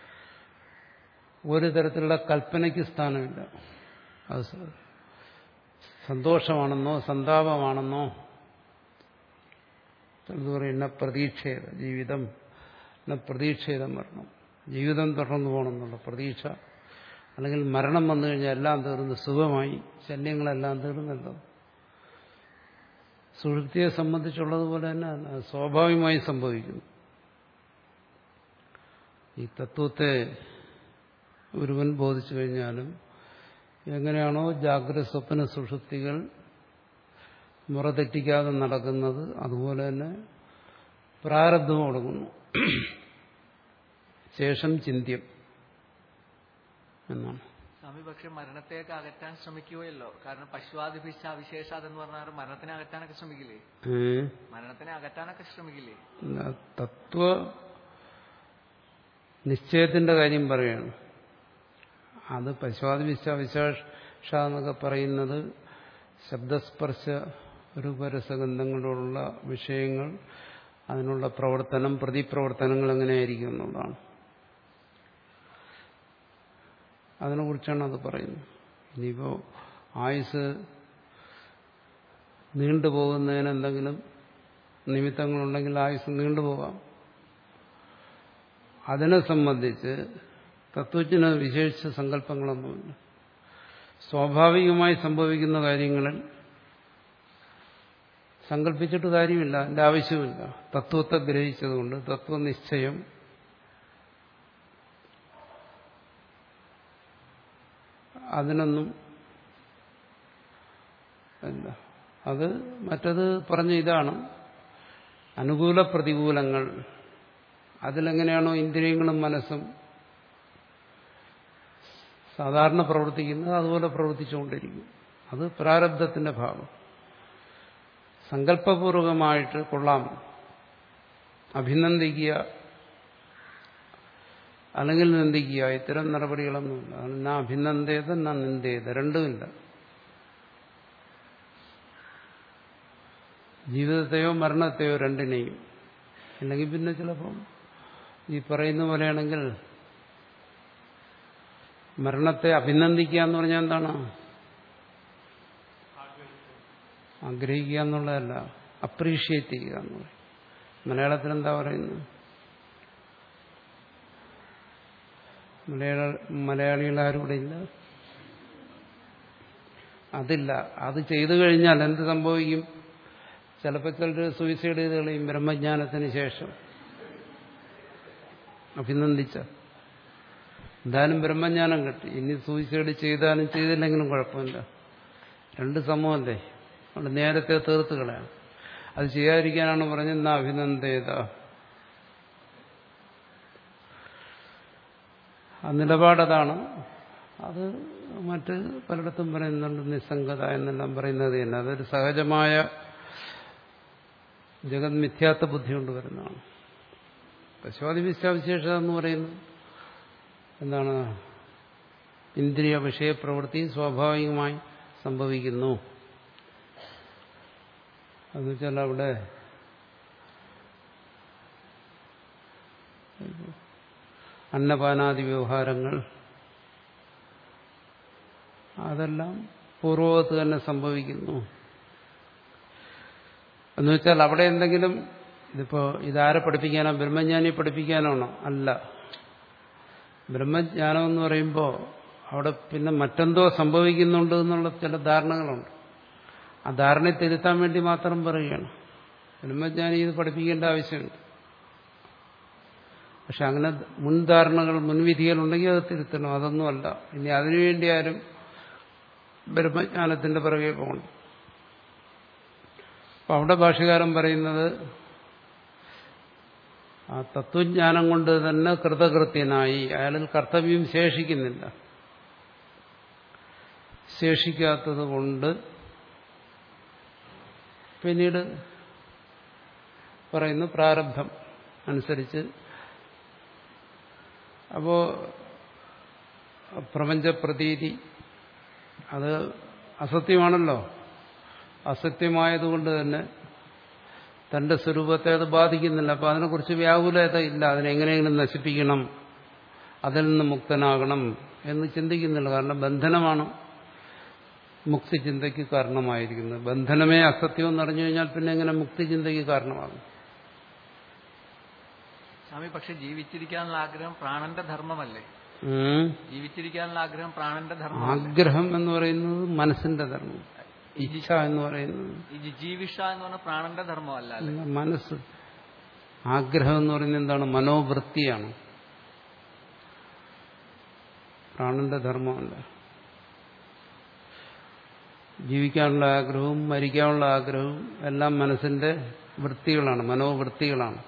ഒരു തരത്തിലുള്ള കൽപ്പനയ്ക്ക് സ്ഥാനമില്ല അത് സന്തോഷമാണെന്നോ സന്താപമാണെന്നോ എന്ന് പറയുന്ന പ്രതീക്ഷയുടെ ജീവിതം എന്ന പ്രതീക്ഷയുടെ മരണം ജീവിതം തുടർന്നു പോകണമെന്നുള്ള പ്രതീക്ഷ അല്ലെങ്കിൽ മരണം വന്നു കഴിഞ്ഞാൽ എല്ലാം തീർന്ന് സുഖമായി ശല്യങ്ങളെല്ലാം തീർന്നല്ലോ സുഹൃത്തിയെ സംബന്ധിച്ചുള്ളതുപോലെ തന്നെ സ്വാഭാവികമായി സംഭവിക്കുന്നു ഈ തത്വത്തെ ഒരുവൻ ബോധിച്ചു കഴിഞ്ഞാലും എങ്ങനെയാണോ ജാഗ്രത സ്വപ്ന സുഷുപ്തികൾ മുറതെറ്റിക്കാതെ നടക്കുന്നത് അതുപോലെ തന്നെ പ്രാരബ്ധം കൊടുക്കുന്നു ശേഷം ചിന്ത്യം എന്നാണ് സ്വാമി പക്ഷെ മരണത്തെയൊക്കെ അകറ്റാൻ ശ്രമിക്കുകയല്ലോ കാരണം പശുവാദിഭിച്ച അവിശേഷാതെന്ന് പറഞ്ഞാൽ മരണത്തിനെ അകറ്റാനൊക്കെ ശ്രമിക്കില്ലേ മരണത്തിനെ അകറ്റാനൊക്കെ ശ്രമിക്കില്ലേ തത്വ നിശ്ചയത്തിന്റെ കാര്യം പറയാണ് അത് പശുവാദിഭിച്ച അവിശേഷ എന്നൊക്കെ പറയുന്നത് ശബ്ദസ്പർശ രൂപരസഗന്ധങ്ങളോടുള്ള വിഷയങ്ങൾ അതിനുള്ള പ്രവർത്തനം പ്രതിപ്രവർത്തനങ്ങൾ എങ്ങനെയായിരിക്കും എന്നുള്ളതാണ് അതിനെക്കുറിച്ചാണ് അത് പറയുന്നത് ഇനിയിപ്പോൾ ആയുസ് നീണ്ടുപോകുന്നതിന് എന്തെങ്കിലും നിമിത്തങ്ങളുണ്ടെങ്കിൽ ആയുസ് നീണ്ടുപോകാം അതിനെ സംബന്ധിച്ച് തത്വജ്ഞന് വിശേഷിച്ച സങ്കല്പങ്ങളൊന്നുമില്ല സ്വാഭാവികമായി സംഭവിക്കുന്ന കാര്യങ്ങളിൽ സങ്കല്പിച്ചിട്ട് കാര്യമില്ല അതിന്റെ ആവശ്യമില്ല തത്വത്തെ ഗ്രഹിച്ചതുകൊണ്ട് തത്വനിശ്ചയം അതിനൊന്നും ഇല്ല അത് മറ്റത് പറഞ്ഞ ഇതാണ് അനുകൂല പ്രതികൂലങ്ങൾ അതിലെങ്ങനെയാണോ ഇന്ദ്രിയങ്ങളും മനസ്സും സാധാരണ പ്രവർത്തിക്കുന്നത് അതുപോലെ പ്രവർത്തിച്ചുകൊണ്ടിരിക്കും അത് പ്രാരബ്ധത്തിന്റെ ഭാഗം സങ്കല്പപൂർവകമായിട്ട് കൊള്ളാം അഭിനന്ദിക്കുക അല്ലെങ്കിൽ നിന്ദിക്കുക ഇത്തരം നടപടികളൊന്നുമില്ല അതാണ് നാ അഭിനന്ദേത നാ നിന്ദേത രണ്ടുമില്ല ജീവിതത്തെയോ മരണത്തെയോ രണ്ടിനെയും അല്ലെങ്കിൽ പിന്നെ ചിലപ്പം ഈ പറയുന്ന പോലെയാണെങ്കിൽ മരണത്തെ അഭിനന്ദിക്കുക എന്ന് പറഞ്ഞാൽ എന്താണ് ആഗ്രഹിക്കുക എന്നുള്ളതല്ല അപ്രീഷിയേറ്റ് ചെയ്യുക എന്ന് പറയും മലയാളത്തിൽ എന്താ പറയുന്നത് മലയാള മലയാളികൾ ആരും ഇവിടെ ഇല്ല അതില്ല അത് ചെയ്തു കഴിഞ്ഞാൽ എന്ത് സംഭവിക്കും ചിലപ്പോൾ ചിലർ സൂയിസൈഡ് ചെയ്ത് കളയും ബ്രഹ്മജ്ഞാനത്തിന് ശേഷം അഭിനന്ദിച്ച എന്തായാലും ബ്രഹ്മജ്ഞാനം കിട്ടി ഇനി സൂയിസൈഡ് ചെയ്താലും ചെയ്തില്ലെങ്കിലും കുഴപ്പമില്ല രണ്ട് സമൂഹമല്ലേ അതുകൊണ്ട് നേരത്തെ തീർത്ത് കളയാം അത് ചെയ്യാതിരിക്കാനാണ് പറഞ്ഞത് എന്നാ അഭിനന്ദേത ആ നിലപാടതാണ് അത് മറ്റ് പലയിടത്തും പറയുന്നുണ്ട് നിസ്സംഗത എന്നെല്ലാം പറയുന്നത് തന്നെ അതൊരു സഹജമായ ജഗത് മിഥ്യാത്വ ബുദ്ധി കൊണ്ട് വരുന്നതാണ് പശുവാദി വിശ്വാവിശേഷത എന്ന് പറയുന്നത് എന്താണ് ഇന്ദ്രിയ വിഷയപ്രവൃത്തി സ്വാഭാവികമായി സംഭവിക്കുന്നു എന്ന് വെച്ചാൽ അവിടെ അന്നപാനാദി വ്യവഹാരങ്ങൾ അതെല്ലാം പൂർവകത്ത് തന്നെ സംഭവിക്കുന്നു എന്ന് വെച്ചാൽ അവിടെ എന്തെങ്കിലും ഇതിപ്പോ ഇതാരെ പഠിപ്പിക്കാനോ ബ്രഹ്മജ്ഞാനിയെ പഠിപ്പിക്കാനാണോ അല്ല ബ്രഹ്മജ്ഞാനം എന്ന് പറയുമ്പോൾ അവിടെ പിന്നെ മറ്റെന്തോ സംഭവിക്കുന്നുണ്ട് എന്നുള്ള ചില ധാരണകളുണ്ട് ആ ധാരണയെ തിരുത്താൻ വേണ്ടി മാത്രം പറയുകയാണ് ബ്രഹ്മജ്ഞാനി ഇത് പഠിപ്പിക്കേണ്ട ആവശ്യമുണ്ട് പക്ഷെ അങ്ങനെ മുൻധാരണകൾ മുൻവിധികൾ ഉണ്ടെങ്കിൽ അത് തിരുത്തണം അതൊന്നുമല്ല ഇനി അതിനുവേണ്ടി ആരും ബ്രഹ്മജ്ഞാനത്തിന്റെ പിറകെ പോകണം അപ്പൊ അവിടെ ഭാഷകാരൻ പറയുന്നത് ആ തത്വജ്ഞാനം കൊണ്ട് തന്നെ കൃതകൃത്യനായി അയാളിൽ കർത്തവ്യം ശേഷിക്കുന്നില്ല ശേഷിക്കാത്തത് കൊണ്ട് പിന്നീട് പറയുന്നു പ്രാരബ്ധം അനുസരിച്ച് അപ്പോ പ്രപഞ്ചപ്രതീതി അത് അസത്യമാണല്ലോ അസത്യമായതുകൊണ്ട് തന്നെ തന്റെ സ്വരൂപത്തെ അത് ബാധിക്കുന്നില്ല അപ്പൊ അതിനെക്കുറിച്ച് വ്യാകുലത ഇല്ല അതിനെങ്ങനെയെങ്കിലും നശിപ്പിക്കണം അതിൽ നിന്ന് മുക്തനാകണം എന്ന് ചിന്തിക്കുന്നില്ല കാരണം ബന്ധനമാണ് മുക്തി ചിന്തയ്ക്ക് കാരണമായിരിക്കുന്നത് ബന്ധനമേ അസത്യം എന്ന് അറിഞ്ഞു കഴിഞ്ഞാൽ പിന്നെ എങ്ങനെ മുക്തി ചിന്തയ്ക്ക് കാരണമാകും സ്വാമി പക്ഷെ ജീവിച്ചിരിക്കാനുള്ള ആഗ്രഹം പ്രാണന്റെ ധർമ്മമല്ലേ ഉം. ജീവിച്ചിരിക്കാനുള്ള ആഗ്രഹം പ്രാണന്റെ ധർമ്മം ആഗ്രഹം എന്ന് പറയുന്നത് മനസ്സിന്റെ ധർമ്മം ഇച്ഛ എന്ന് പറയുന്നത് ഈ ജിജീവിഷ എന്ന് പറഞ്ഞ പ്രാണന്റെ ധർമ്മമല്ല അല്ലേ മനസ്സ് ആഗ്രഹം എന്ന് പറയുന്നത് എന്താണ് മനോവൃത്തിയാണ് പ്രാണന്റെ ധർമ്മമല്ല ജീവിക്കാനുള്ള ആഗ്രഹവും മരിക്കാനുള്ള ആഗ്രഹവും എല്ലാം മനസ്സിന്റെ വൃത്തികളാണ് മനോവൃത്തികളാണ്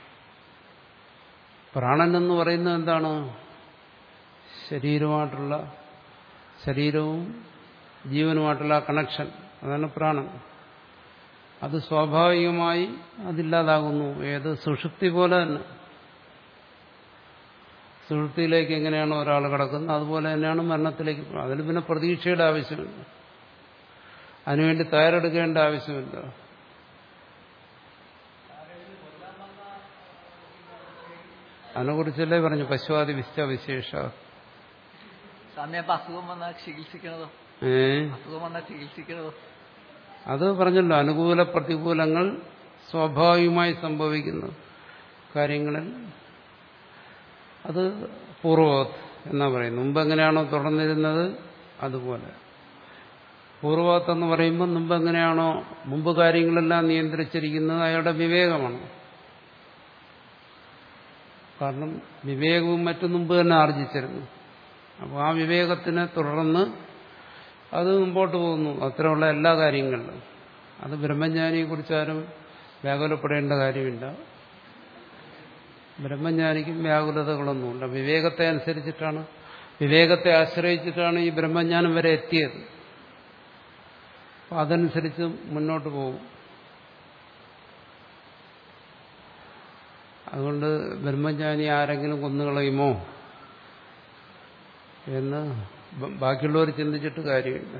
പ്രാണൻ എന്ന് പറയുന്നത് എന്താണ് ശരീരമായിട്ടുള്ള ശരീരവും ജീവനുമായിട്ടുള്ള കണക്ഷൻ അതാണ് പ്രാണൻ അത് സ്വാഭാവികമായി അതില്ലാതാകുന്നു ഏത് സുഷുപ്തി പോലെ തന്നെ സുഷുപ്തിയിലേക്ക് എങ്ങനെയാണോ ഒരാൾ കിടക്കുന്നത് അതുപോലെ തന്നെയാണ് മരണത്തിലേക്ക് പോകുന്നത് അതിന് പിന്നെ പ്രതീക്ഷയുടെ ആവശ്യമില്ല അതിനുവേണ്ടി തയ്യാറെടുക്കേണ്ട ആവശ്യമില്ല അതിനെക്കുറിച്ചല്ലേ പറഞ്ഞു പശുവാദി വിശ്വ വിശേഷ സ്വാമി അപ്പൊ അസുഖം വന്നാൽ ചികിത്സിക്കണതോ ഏ അസുഖം വന്നാൽ ചികിത്സിക്കണതോ അത് പറഞ്ഞല്ലോ അനുകൂല പ്രതികൂലങ്ങൾ സ്വാഭാവികമായി സംഭവിക്കുന്ന കാര്യങ്ങളിൽ അത് പൂർവ്വ എന്നാ പറയുന്നത് മുമ്പ് എങ്ങനെയാണോ തുടർന്നിരുന്നത് അതുപോലെ പൂർവത്തെന്ന് പറയുമ്പോൾ മുമ്പ് എങ്ങനെയാണോ മുമ്പ് കാര്യങ്ങളെല്ലാം നിയന്ത്രിച്ചിരിക്കുന്നത് അയാളുടെ വിവേകമാണ് കാരണം വിവേകവും മറ്റും മുമ്പ് തന്നെ ആർജിച്ചിരുന്നു അപ്പോൾ ആ വിവേകത്തിനെ തുടർന്ന് അത് മുമ്പോട്ട് പോകുന്നു അത്രയുള്ള എല്ലാ കാര്യങ്ങളിലും അത് ബ്രഹ്മജ്ഞാനിയെക്കുറിച്ചാരും വ്യാകുലപ്പെടേണ്ട കാര്യമില്ല ബ്രഹ്മജ്ഞാനിക്കും വ്യാകുലതകളൊന്നുമില്ല വിവേകത്തെ അനുസരിച്ചിട്ടാണ് വിവേകത്തെ ആശ്രയിച്ചിട്ടാണ് ഈ ബ്രഹ്മജ്ഞാനം വരെ എത്തിയത് അപ്പം അതനുസരിച്ച് മുന്നോട്ട് പോകും അതുകൊണ്ട് ബ്രഹ്മജ്ഞാനി ആരെങ്കിലും കൊന്നുകളയുമോ എന്ന് ബാക്കിയുള്ളവർ ചിന്തിച്ചിട്ട് കാര്യമില്ല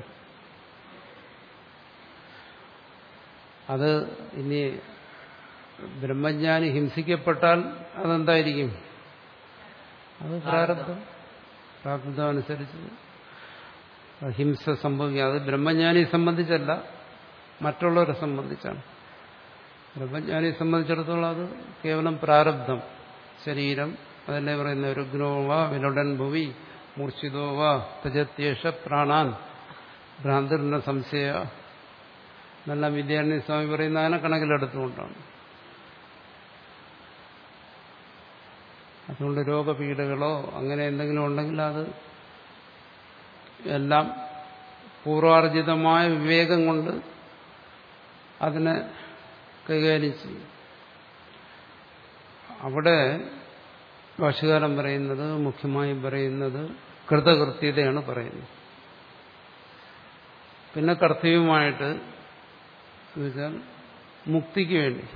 അത് ഇനി ബ്രഹ്മജ്ഞാനി ഹിംസിക്കപ്പെട്ടാൽ അതെന്തായിരിക്കും അത് പ്രാരബ്ധം പ്രാരബ്ധം അനുസരിച്ച് ഹിംസ സംഭവിക്കുക അത് ബ്രഹ്മജ്ഞാനിയെ സംബന്ധിച്ചല്ല മറ്റുള്ളവരെ സംബന്ധിച്ചാണ് ബ്രഹ്മജ്ഞാനിയെ സംബന്ധിച്ചിടത്തോളം അത് കേവലം പ്രാരബ്ധം ശരീരം അതല്ലേ പറയുന്ന രുഗ്നോവ വിലുടൻ ഭുവി മൂർച്ഛിതോവ തജത്യേഷ പ്രാണാൻ ഭ്രാന്തർന്ന സംശയ എന്നെല്ലാം വിദ്യാരണി സ്വാമി പറയുന്ന അതിനെ കണക്കിലെടുത്തുകൊണ്ടാണ് അതുകൊണ്ട് രോഗപീഠകളോ അങ്ങനെ എന്തെങ്കിലും ഉണ്ടെങ്കിൽ അത് എല്ലാം പൂർവാർജിതമായ വിവേകം കൊണ്ട് അതിനെ കൈകാര്യം ചെയ്യും അവിടെ ഭാഷകാലം പറയുന്നത് മുഖ്യമായും പറയുന്നത് കൃതകൃത്യതയാണ് പറയുന്നത് പിന്നെ കർത്തവ്യമായിട്ട് എന്നുവെച്ചാൽ മുക്തിക്ക് വേണ്ടി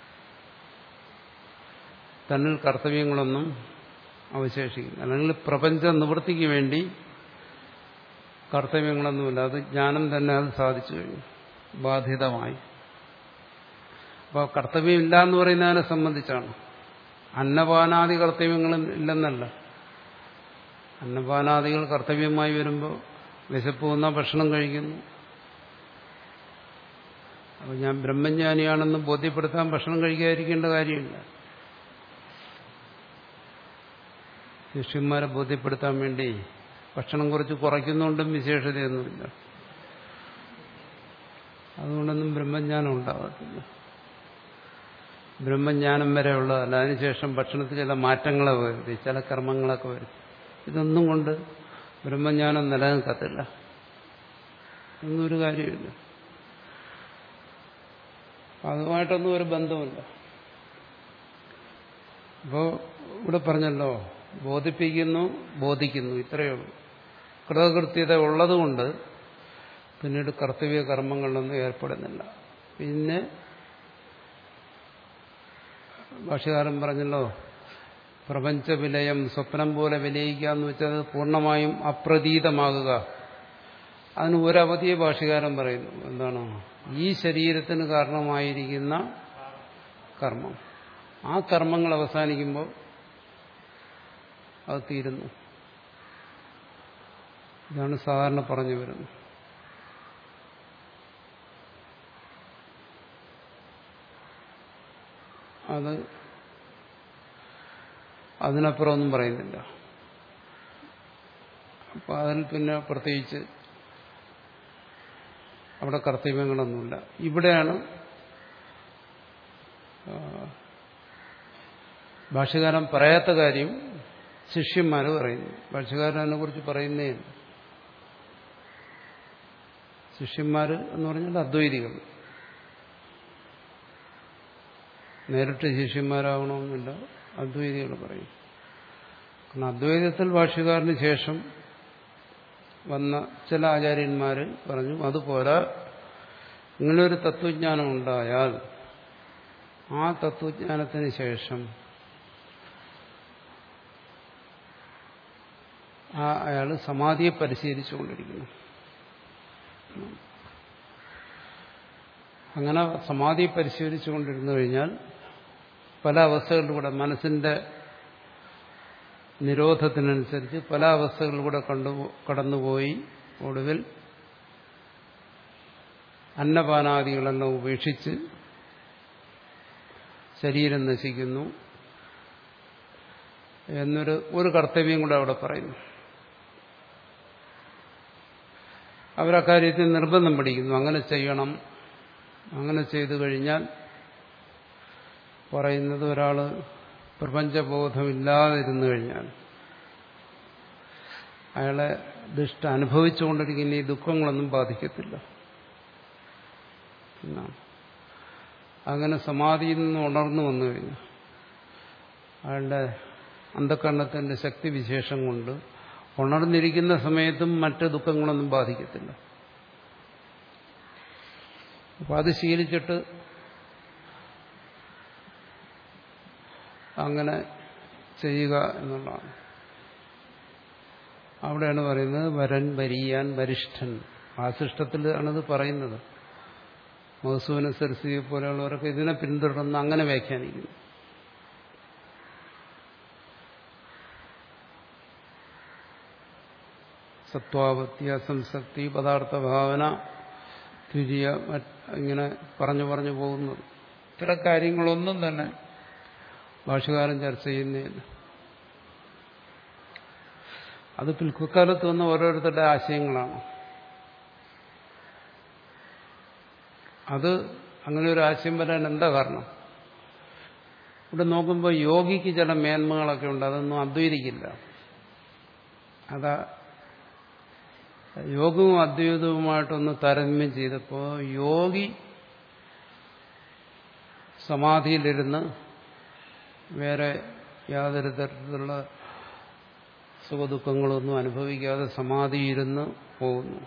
തന്നിൽ കർത്തവ്യങ്ങളൊന്നും അവശേഷിക്കുന്നു അല്ലെങ്കിൽ പ്രപഞ്ച നിവൃത്തിക്ക് വേണ്ടി കർത്തവ്യങ്ങളൊന്നുമില്ല അത് ജ്ഞാനം തന്നെ അത് സാധിച്ചു കഴിഞ്ഞു ബാധിതമായി അപ്പോൾ കർത്തവ്യമില്ല എന്ന് പറയുന്നതിനെ സംബന്ധിച്ചാണ് അന്നപാനാദി കർത്തവ്യങ്ങളും ഇല്ലെന്നല്ല അന്നപാനാദികൾ കർത്തവ്യമായി വരുമ്പോൾ വിശപ്പ് വന്നാൽ ഭക്ഷണം കഴിക്കുന്നു അപ്പോൾ ഞാൻ ബ്രഹ്മജ്ഞാനിയാണെന്ന് ബോധ്യപ്പെടുത്താൻ ഭക്ഷണം കഴിക്കാതിരിക്കേണ്ട കാര്യമില്ല ശിഷ്യന്മാരെ ബോധ്യപ്പെടുത്താൻ വേണ്ടി ഭക്ഷണം കുറച്ച് കുറയ്ക്കുന്നുണ്ടും വിശേഷതയൊന്നുമില്ല അതുകൊണ്ടൊന്നും ബ്രഹ്മജ്ഞാനം ഉണ്ടാകത്തില്ല ബ്രഹ്മജ്ഞാനം വരെ ഉള്ളതല്ല അതിനുശേഷം ഭക്ഷണത്തിൽ ചില മാറ്റങ്ങളെ വരുത്തി ചില കർമ്മങ്ങളൊക്കെ വരുത്തി ഇതൊന്നും കൊണ്ട് ബ്രഹ്മജ്ഞാനം നിലനിൽക്കത്തില്ല ഒന്നൊരു കാര്യമില്ല അതുമായിട്ടൊന്നും ഒരു ബന്ധമില്ല അപ്പോൾ ഇവിടെ പറഞ്ഞല്ലോ ബോധിപ്പിക്കുന്നു ബോധിക്കുന്നു ഇത്രയേ ഉള്ളൂ കൃതകൃത്യത ഉള്ളതുകൊണ്ട് പിന്നീട് കർത്തവ്യ കർമ്മങ്ങളിലൊന്നും ഏർപ്പെടുന്നില്ല പിന്നെ ഭാഷകാരൻ പറഞ്ഞല്ലോ പ്രപഞ്ച വിലയം സ്വപ്നം പോലെ വിലയിക്കുക എന്ന് വെച്ചാൽ അത് പൂർണ്ണമായും അപ്രതീതമാകുക അതിന് ഒരവധിയെ ഭാഷകാരൻ പറയുന്നു എന്താണ് ഈ ശരീരത്തിന് കാരണമായിരിക്കുന്ന കർമ്മം ആ കർമ്മങ്ങൾ അവസാനിക്കുമ്പോൾ അത് തീരുന്നു ഇതാണ് സാധാരണ പറഞ്ഞു വരുന്നത് അത് അതിനപ്പുറം ഒന്നും പറയുന്നില്ല അപ്പൊ അതിൽ പിന്നെ പ്രത്യേകിച്ച് അവിടെ കർത്തവ്യങ്ങളൊന്നുമില്ല ഇവിടെയാണ് ഭാഷകാരൻ പറയാത്ത കാര്യം ശിഷ്യന്മാർ പറയുന്നു ഭാഷകാരനെ കുറിച്ച് പറയുന്നേ ശിഷ്യന്മാർ എന്ന് പറഞ്ഞാൽ അദ്വൈതികൾ നേരിട്ട് ശിഷ്യന്മാരാകണമെന്നില്ല അദ്വൈതികൾ പറയും കാരണം അദ്വൈതത്തിൽ ഭാഷ്യകാരന് ശേഷം വന്ന ചില ആചാര്യന്മാർ പറഞ്ഞു അതുപോലെ ഇങ്ങനൊരു തത്വജ്ഞാനം ഉണ്ടായാൽ ആ തത്വജ്ഞാനത്തിന് ശേഷം ആ അയാൾ സമാധിയെ പരിശീലിച്ചുകൊണ്ടിരിക്കുന്നു അങ്ങനെ സമാധി പരിശീലിച്ചുകൊണ്ടിരുന്നു കഴിഞ്ഞാൽ പല അവസ്ഥകളിലൂടെ മനസ്സിന്റെ നിരോധത്തിനനുസരിച്ച് പല അവസ്ഥകളിലൂടെ കണ്ടു കടന്നുപോയി ഒടുവിൽ അന്നപാനാദികളെല്ലാം ഉപേക്ഷിച്ച് ശരീരം നശിക്കുന്നു എന്നൊരു ഒരു കർത്തവ്യം കൂടെ അവിടെ പറയുന്നു അവരക്കാര്യത്തിൽ നിർബന്ധം പഠിക്കുന്നു അങ്ങനെ ചെയ്യണം അങ്ങനെ ചെയ്തു കഴിഞ്ഞാൽ പറയുന്നത് ഒരാൾ പ്രപഞ്ചബോധമില്ലാതിരുന്നു കഴിഞ്ഞാൽ അയാളെ ദുഷ്ട അനുഭവിച്ചുകൊണ്ടിരിക്കുന്ന ഈ ദുഃഖങ്ങളൊന്നും ബാധിക്കത്തില്ല എന്നാണ് അങ്ങനെ സമാധിയിൽ നിന്ന് ഉണർന്നു വന്നു കഴിഞ്ഞു അയാളുടെ അന്ധകരണത്തിന്റെ ശക്തിവിശേഷം കൊണ്ട് ഉണർന്നിരിക്കുന്ന സമയത്തും മറ്റ് ദുഃഖങ്ങളൊന്നും ബാധിക്കത്തില്ല അപ്പൊ അത് ശീലിച്ചിട്ട് അങ്ങനെ ചെയ്യുക എന്നുള്ളതാണ് അവിടെയാണ് പറയുന്നത് വരൻ വരിയാൻ വരിഷ്ഠൻ വാസിഷ്ഠത്തിൽ ആണിത് പറയുന്നത് മഹസൂന സരസ്വതിയെ പോലെയുള്ളവരൊക്കെ ഇതിനെ പിന്തുടർന്ന് അങ്ങനെ വ്യാഖ്യാനിക്കുന്നു സത്വാപത്യ സംസക്തി പദാർത്ഥ ഭാവന തുര്യ ഇങ്ങനെ പറഞ്ഞു പറഞ്ഞു പോകുന്നത് ഇത്തരം കാര്യങ്ങളൊന്നും തന്നെ ഭാഷകാരൻ ചർച്ച ചെയ്യുന്നില്ല അത് പിൽക്കുക്കാലത്ത് വന്ന ഓരോരുത്തരുടെ ആശയങ്ങളാണ് അത് അങ്ങനെ ഒരു ആശയം വരാൻ എന്താ കാരണം ഇവിടെ നോക്കുമ്പോൾ യോഗിക്ക് ചില മേന്മകളൊക്കെ ഉണ്ട് അതൊന്നും അദ്വൈതിക്കില്ല അതാ യോഗവും അദ്വൈതവുമായിട്ടൊന്ന് താരതമ്യം ചെയ്തപ്പോൾ യോഗി സമാധിയിലിരുന്ന് വേറെ യാതൊരു തരത്തിലുള്ള സുഖദുഃഖങ്ങളൊന്നും അനുഭവിക്കാതെ സമാധിയിരുന്ന് പോകുന്നു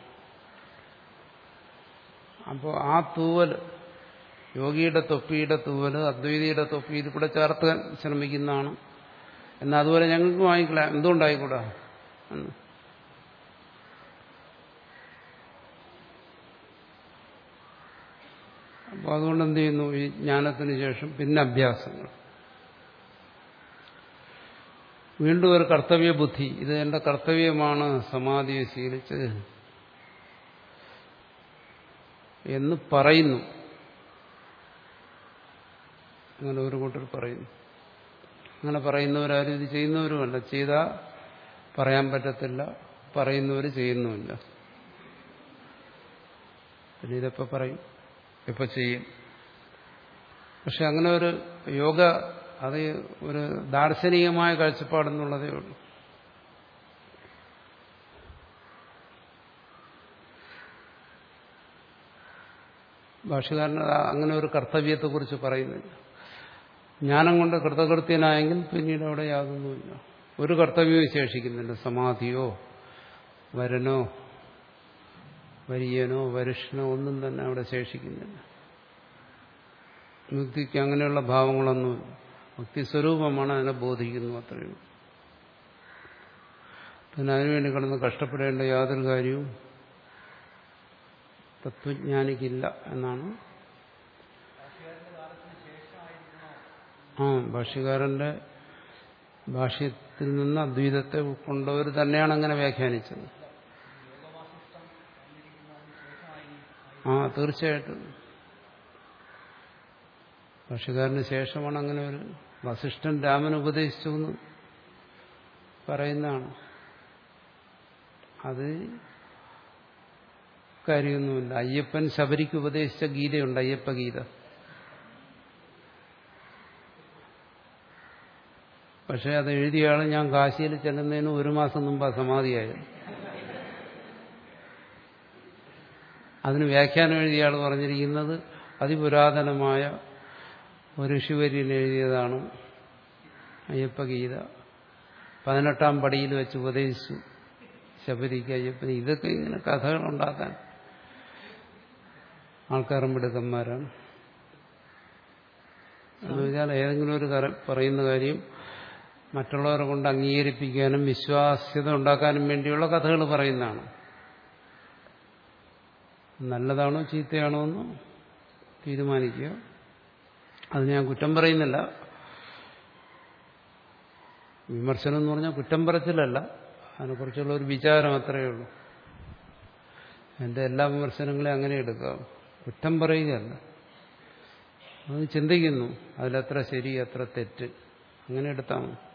അപ്പോൾ ആ തൂവൽ യോഗിയുടെ തൊപ്പിയുടെ തൂവൽ അദ്വൈതിയുടെ തൊപ്പിയിൽ കൂടെ ചേർത്താൻ ശ്രമിക്കുന്നതാണ് എന്നാൽ അതുപോലെ ഞങ്ങൾക്ക് വാങ്ങിക്കില്ല എന്തുകൊണ്ടായിക്കൂടാ എന്ന് അപ്പോൾ അതുകൊണ്ട് എന്ത് ചെയ്യുന്നു ഈ ജ്ഞാനത്തിന് ശേഷം പിന്നെ അഭ്യാസങ്ങൾ വീണ്ടും ഒരു കർത്തവ്യ ബുദ്ധി ഇത് എന്റെ കർത്തവ്യമാണ് സമാധിയെ ശീലിച്ചത് എന്ന് പറയുന്നു അങ്ങനെ ഒരു കൂട്ടർ പറയുന്നു അങ്ങനെ പറയുന്നവരാരും ഇത് ചെയ്യുന്നവരുമല്ല ചെയ്താൽ പറയാൻ പറ്റത്തില്ല പറയുന്നവർ ചെയ്യുന്നുമില്ല പിന്നെ ഇതെപ്പോ പറയും എപ്പോ ചെയ്യും പക്ഷെ അങ്ങനെ ഒരു യോഗ അത് ഒരു ദാർശനികമായ കാഴ്ചപ്പാടെന്നുള്ളതേ ഉള്ളൂ ഭാഷകാരൻ അങ്ങനെ ഒരു കർത്തവ്യത്തെക്കുറിച്ച് പറയുന്നില്ല ജ്ഞാനം കൊണ്ട് കൃതകൃത്യനായെങ്കിൽ പിന്നീട് അവിടെ യാതൊന്നുമില്ല ഒരു കർത്തവ്യവും ശേഷിക്കുന്നില്ല സമാധിയോ വരനോ വരിയനോ വരിഷ്ഠനോ ഒന്നും തന്നെ അവിടെ ശേഷിക്കുന്നില്ല മുക്തിക്ക് അങ്ങനെയുള്ള ഭാവങ്ങളൊന്നുമില്ല മുക്തി സ്വരൂപമാണ് അതിനെ ബോധിക്കുന്നു അത്രയും പിന്നെ അതിനുവേണ്ടി കിടന്ന് കഷ്ടപ്പെടേണ്ട യാതൊരു കാര്യവും തത്വജ്ഞാനിക്കില്ല എന്നാണ് ആ ഭാഷ്യകാരന്റെ ഭാഷ്യത്തിൽ നിന്ന് അദ്വൈതത്തെ ഉൾക്കൊണ്ടവർ തന്നെയാണ് അങ്ങനെ വ്യാഖ്യാനിച്ചത് ആ തീർച്ചയായിട്ടും ഭാഷകാരന് ശേഷമാണ് അങ്ങനെ ഒരു വസിഷ്ഠൻ രാമൻ ഉപദേശിച്ചു എന്ന് പറയുന്നതാണ് അത് കാര്യമൊന്നുമില്ല അയ്യപ്പൻ ശബരിക്ക് ഉപദേശിച്ച ഗീതയുണ്ട് അയ്യപ്പ ഗീത പക്ഷെ അത് എഴുതിയ ആൾ ഞാൻ കാശിയിൽ ചെല്ലുന്നതിന് ഒരു മാസം മുമ്പ് സമാധിയായത് അതിന് വ്യാഖ്യാനം എഴുതിയ ആൾ പറഞ്ഞിരിക്കുന്നത് അതിപുരാതനമായ ഒരു ഋഷിവര്യൻ എഴുതിയതാണ് അയ്യപ്പഗീത പതിനെട്ടാം പടിയിൽ വെച്ച് ഉപദേശിച്ചു ശബരിക്ക് അയ്യപ്പന് ഇതൊക്കെ ഇങ്ങനെ കഥകളുണ്ടാക്കാൻ ആൾക്കാരും മിടുക്കന്മാരാണ് എന്ന് വെച്ചാൽ ഏതെങ്കിലും ഒരു പറയുന്ന കാര്യം മറ്റുള്ളവരെ കൊണ്ട് അംഗീകരിപ്പിക്കാനും വിശ്വാസ്യത ഉണ്ടാക്കാനും വേണ്ടിയുള്ള കഥകൾ പറയുന്നതാണ് നല്ലതാണോ ചീത്തയാണോ എന്ന് തീരുമാനിക്കുക അത് ഞാൻ കുറ്റം പറയുന്നില്ല വിമർശനം എന്ന് പറഞ്ഞാൽ കുറ്റം പറച്ചിലല്ല അതിനെക്കുറിച്ചുള്ള ഒരു വിചാരം അത്രയേ ഉള്ളൂ എൻ്റെ എല്ലാ വിമർശനങ്ങളെയും അങ്ങനെ എടുക്കാം കുറ്റം പറയുകയല്ല അത് ചിന്തിക്കുന്നു അതിലെത്ര ശരി എത്ര തെറ്റ് അങ്ങനെ എടുത്താൽ മതി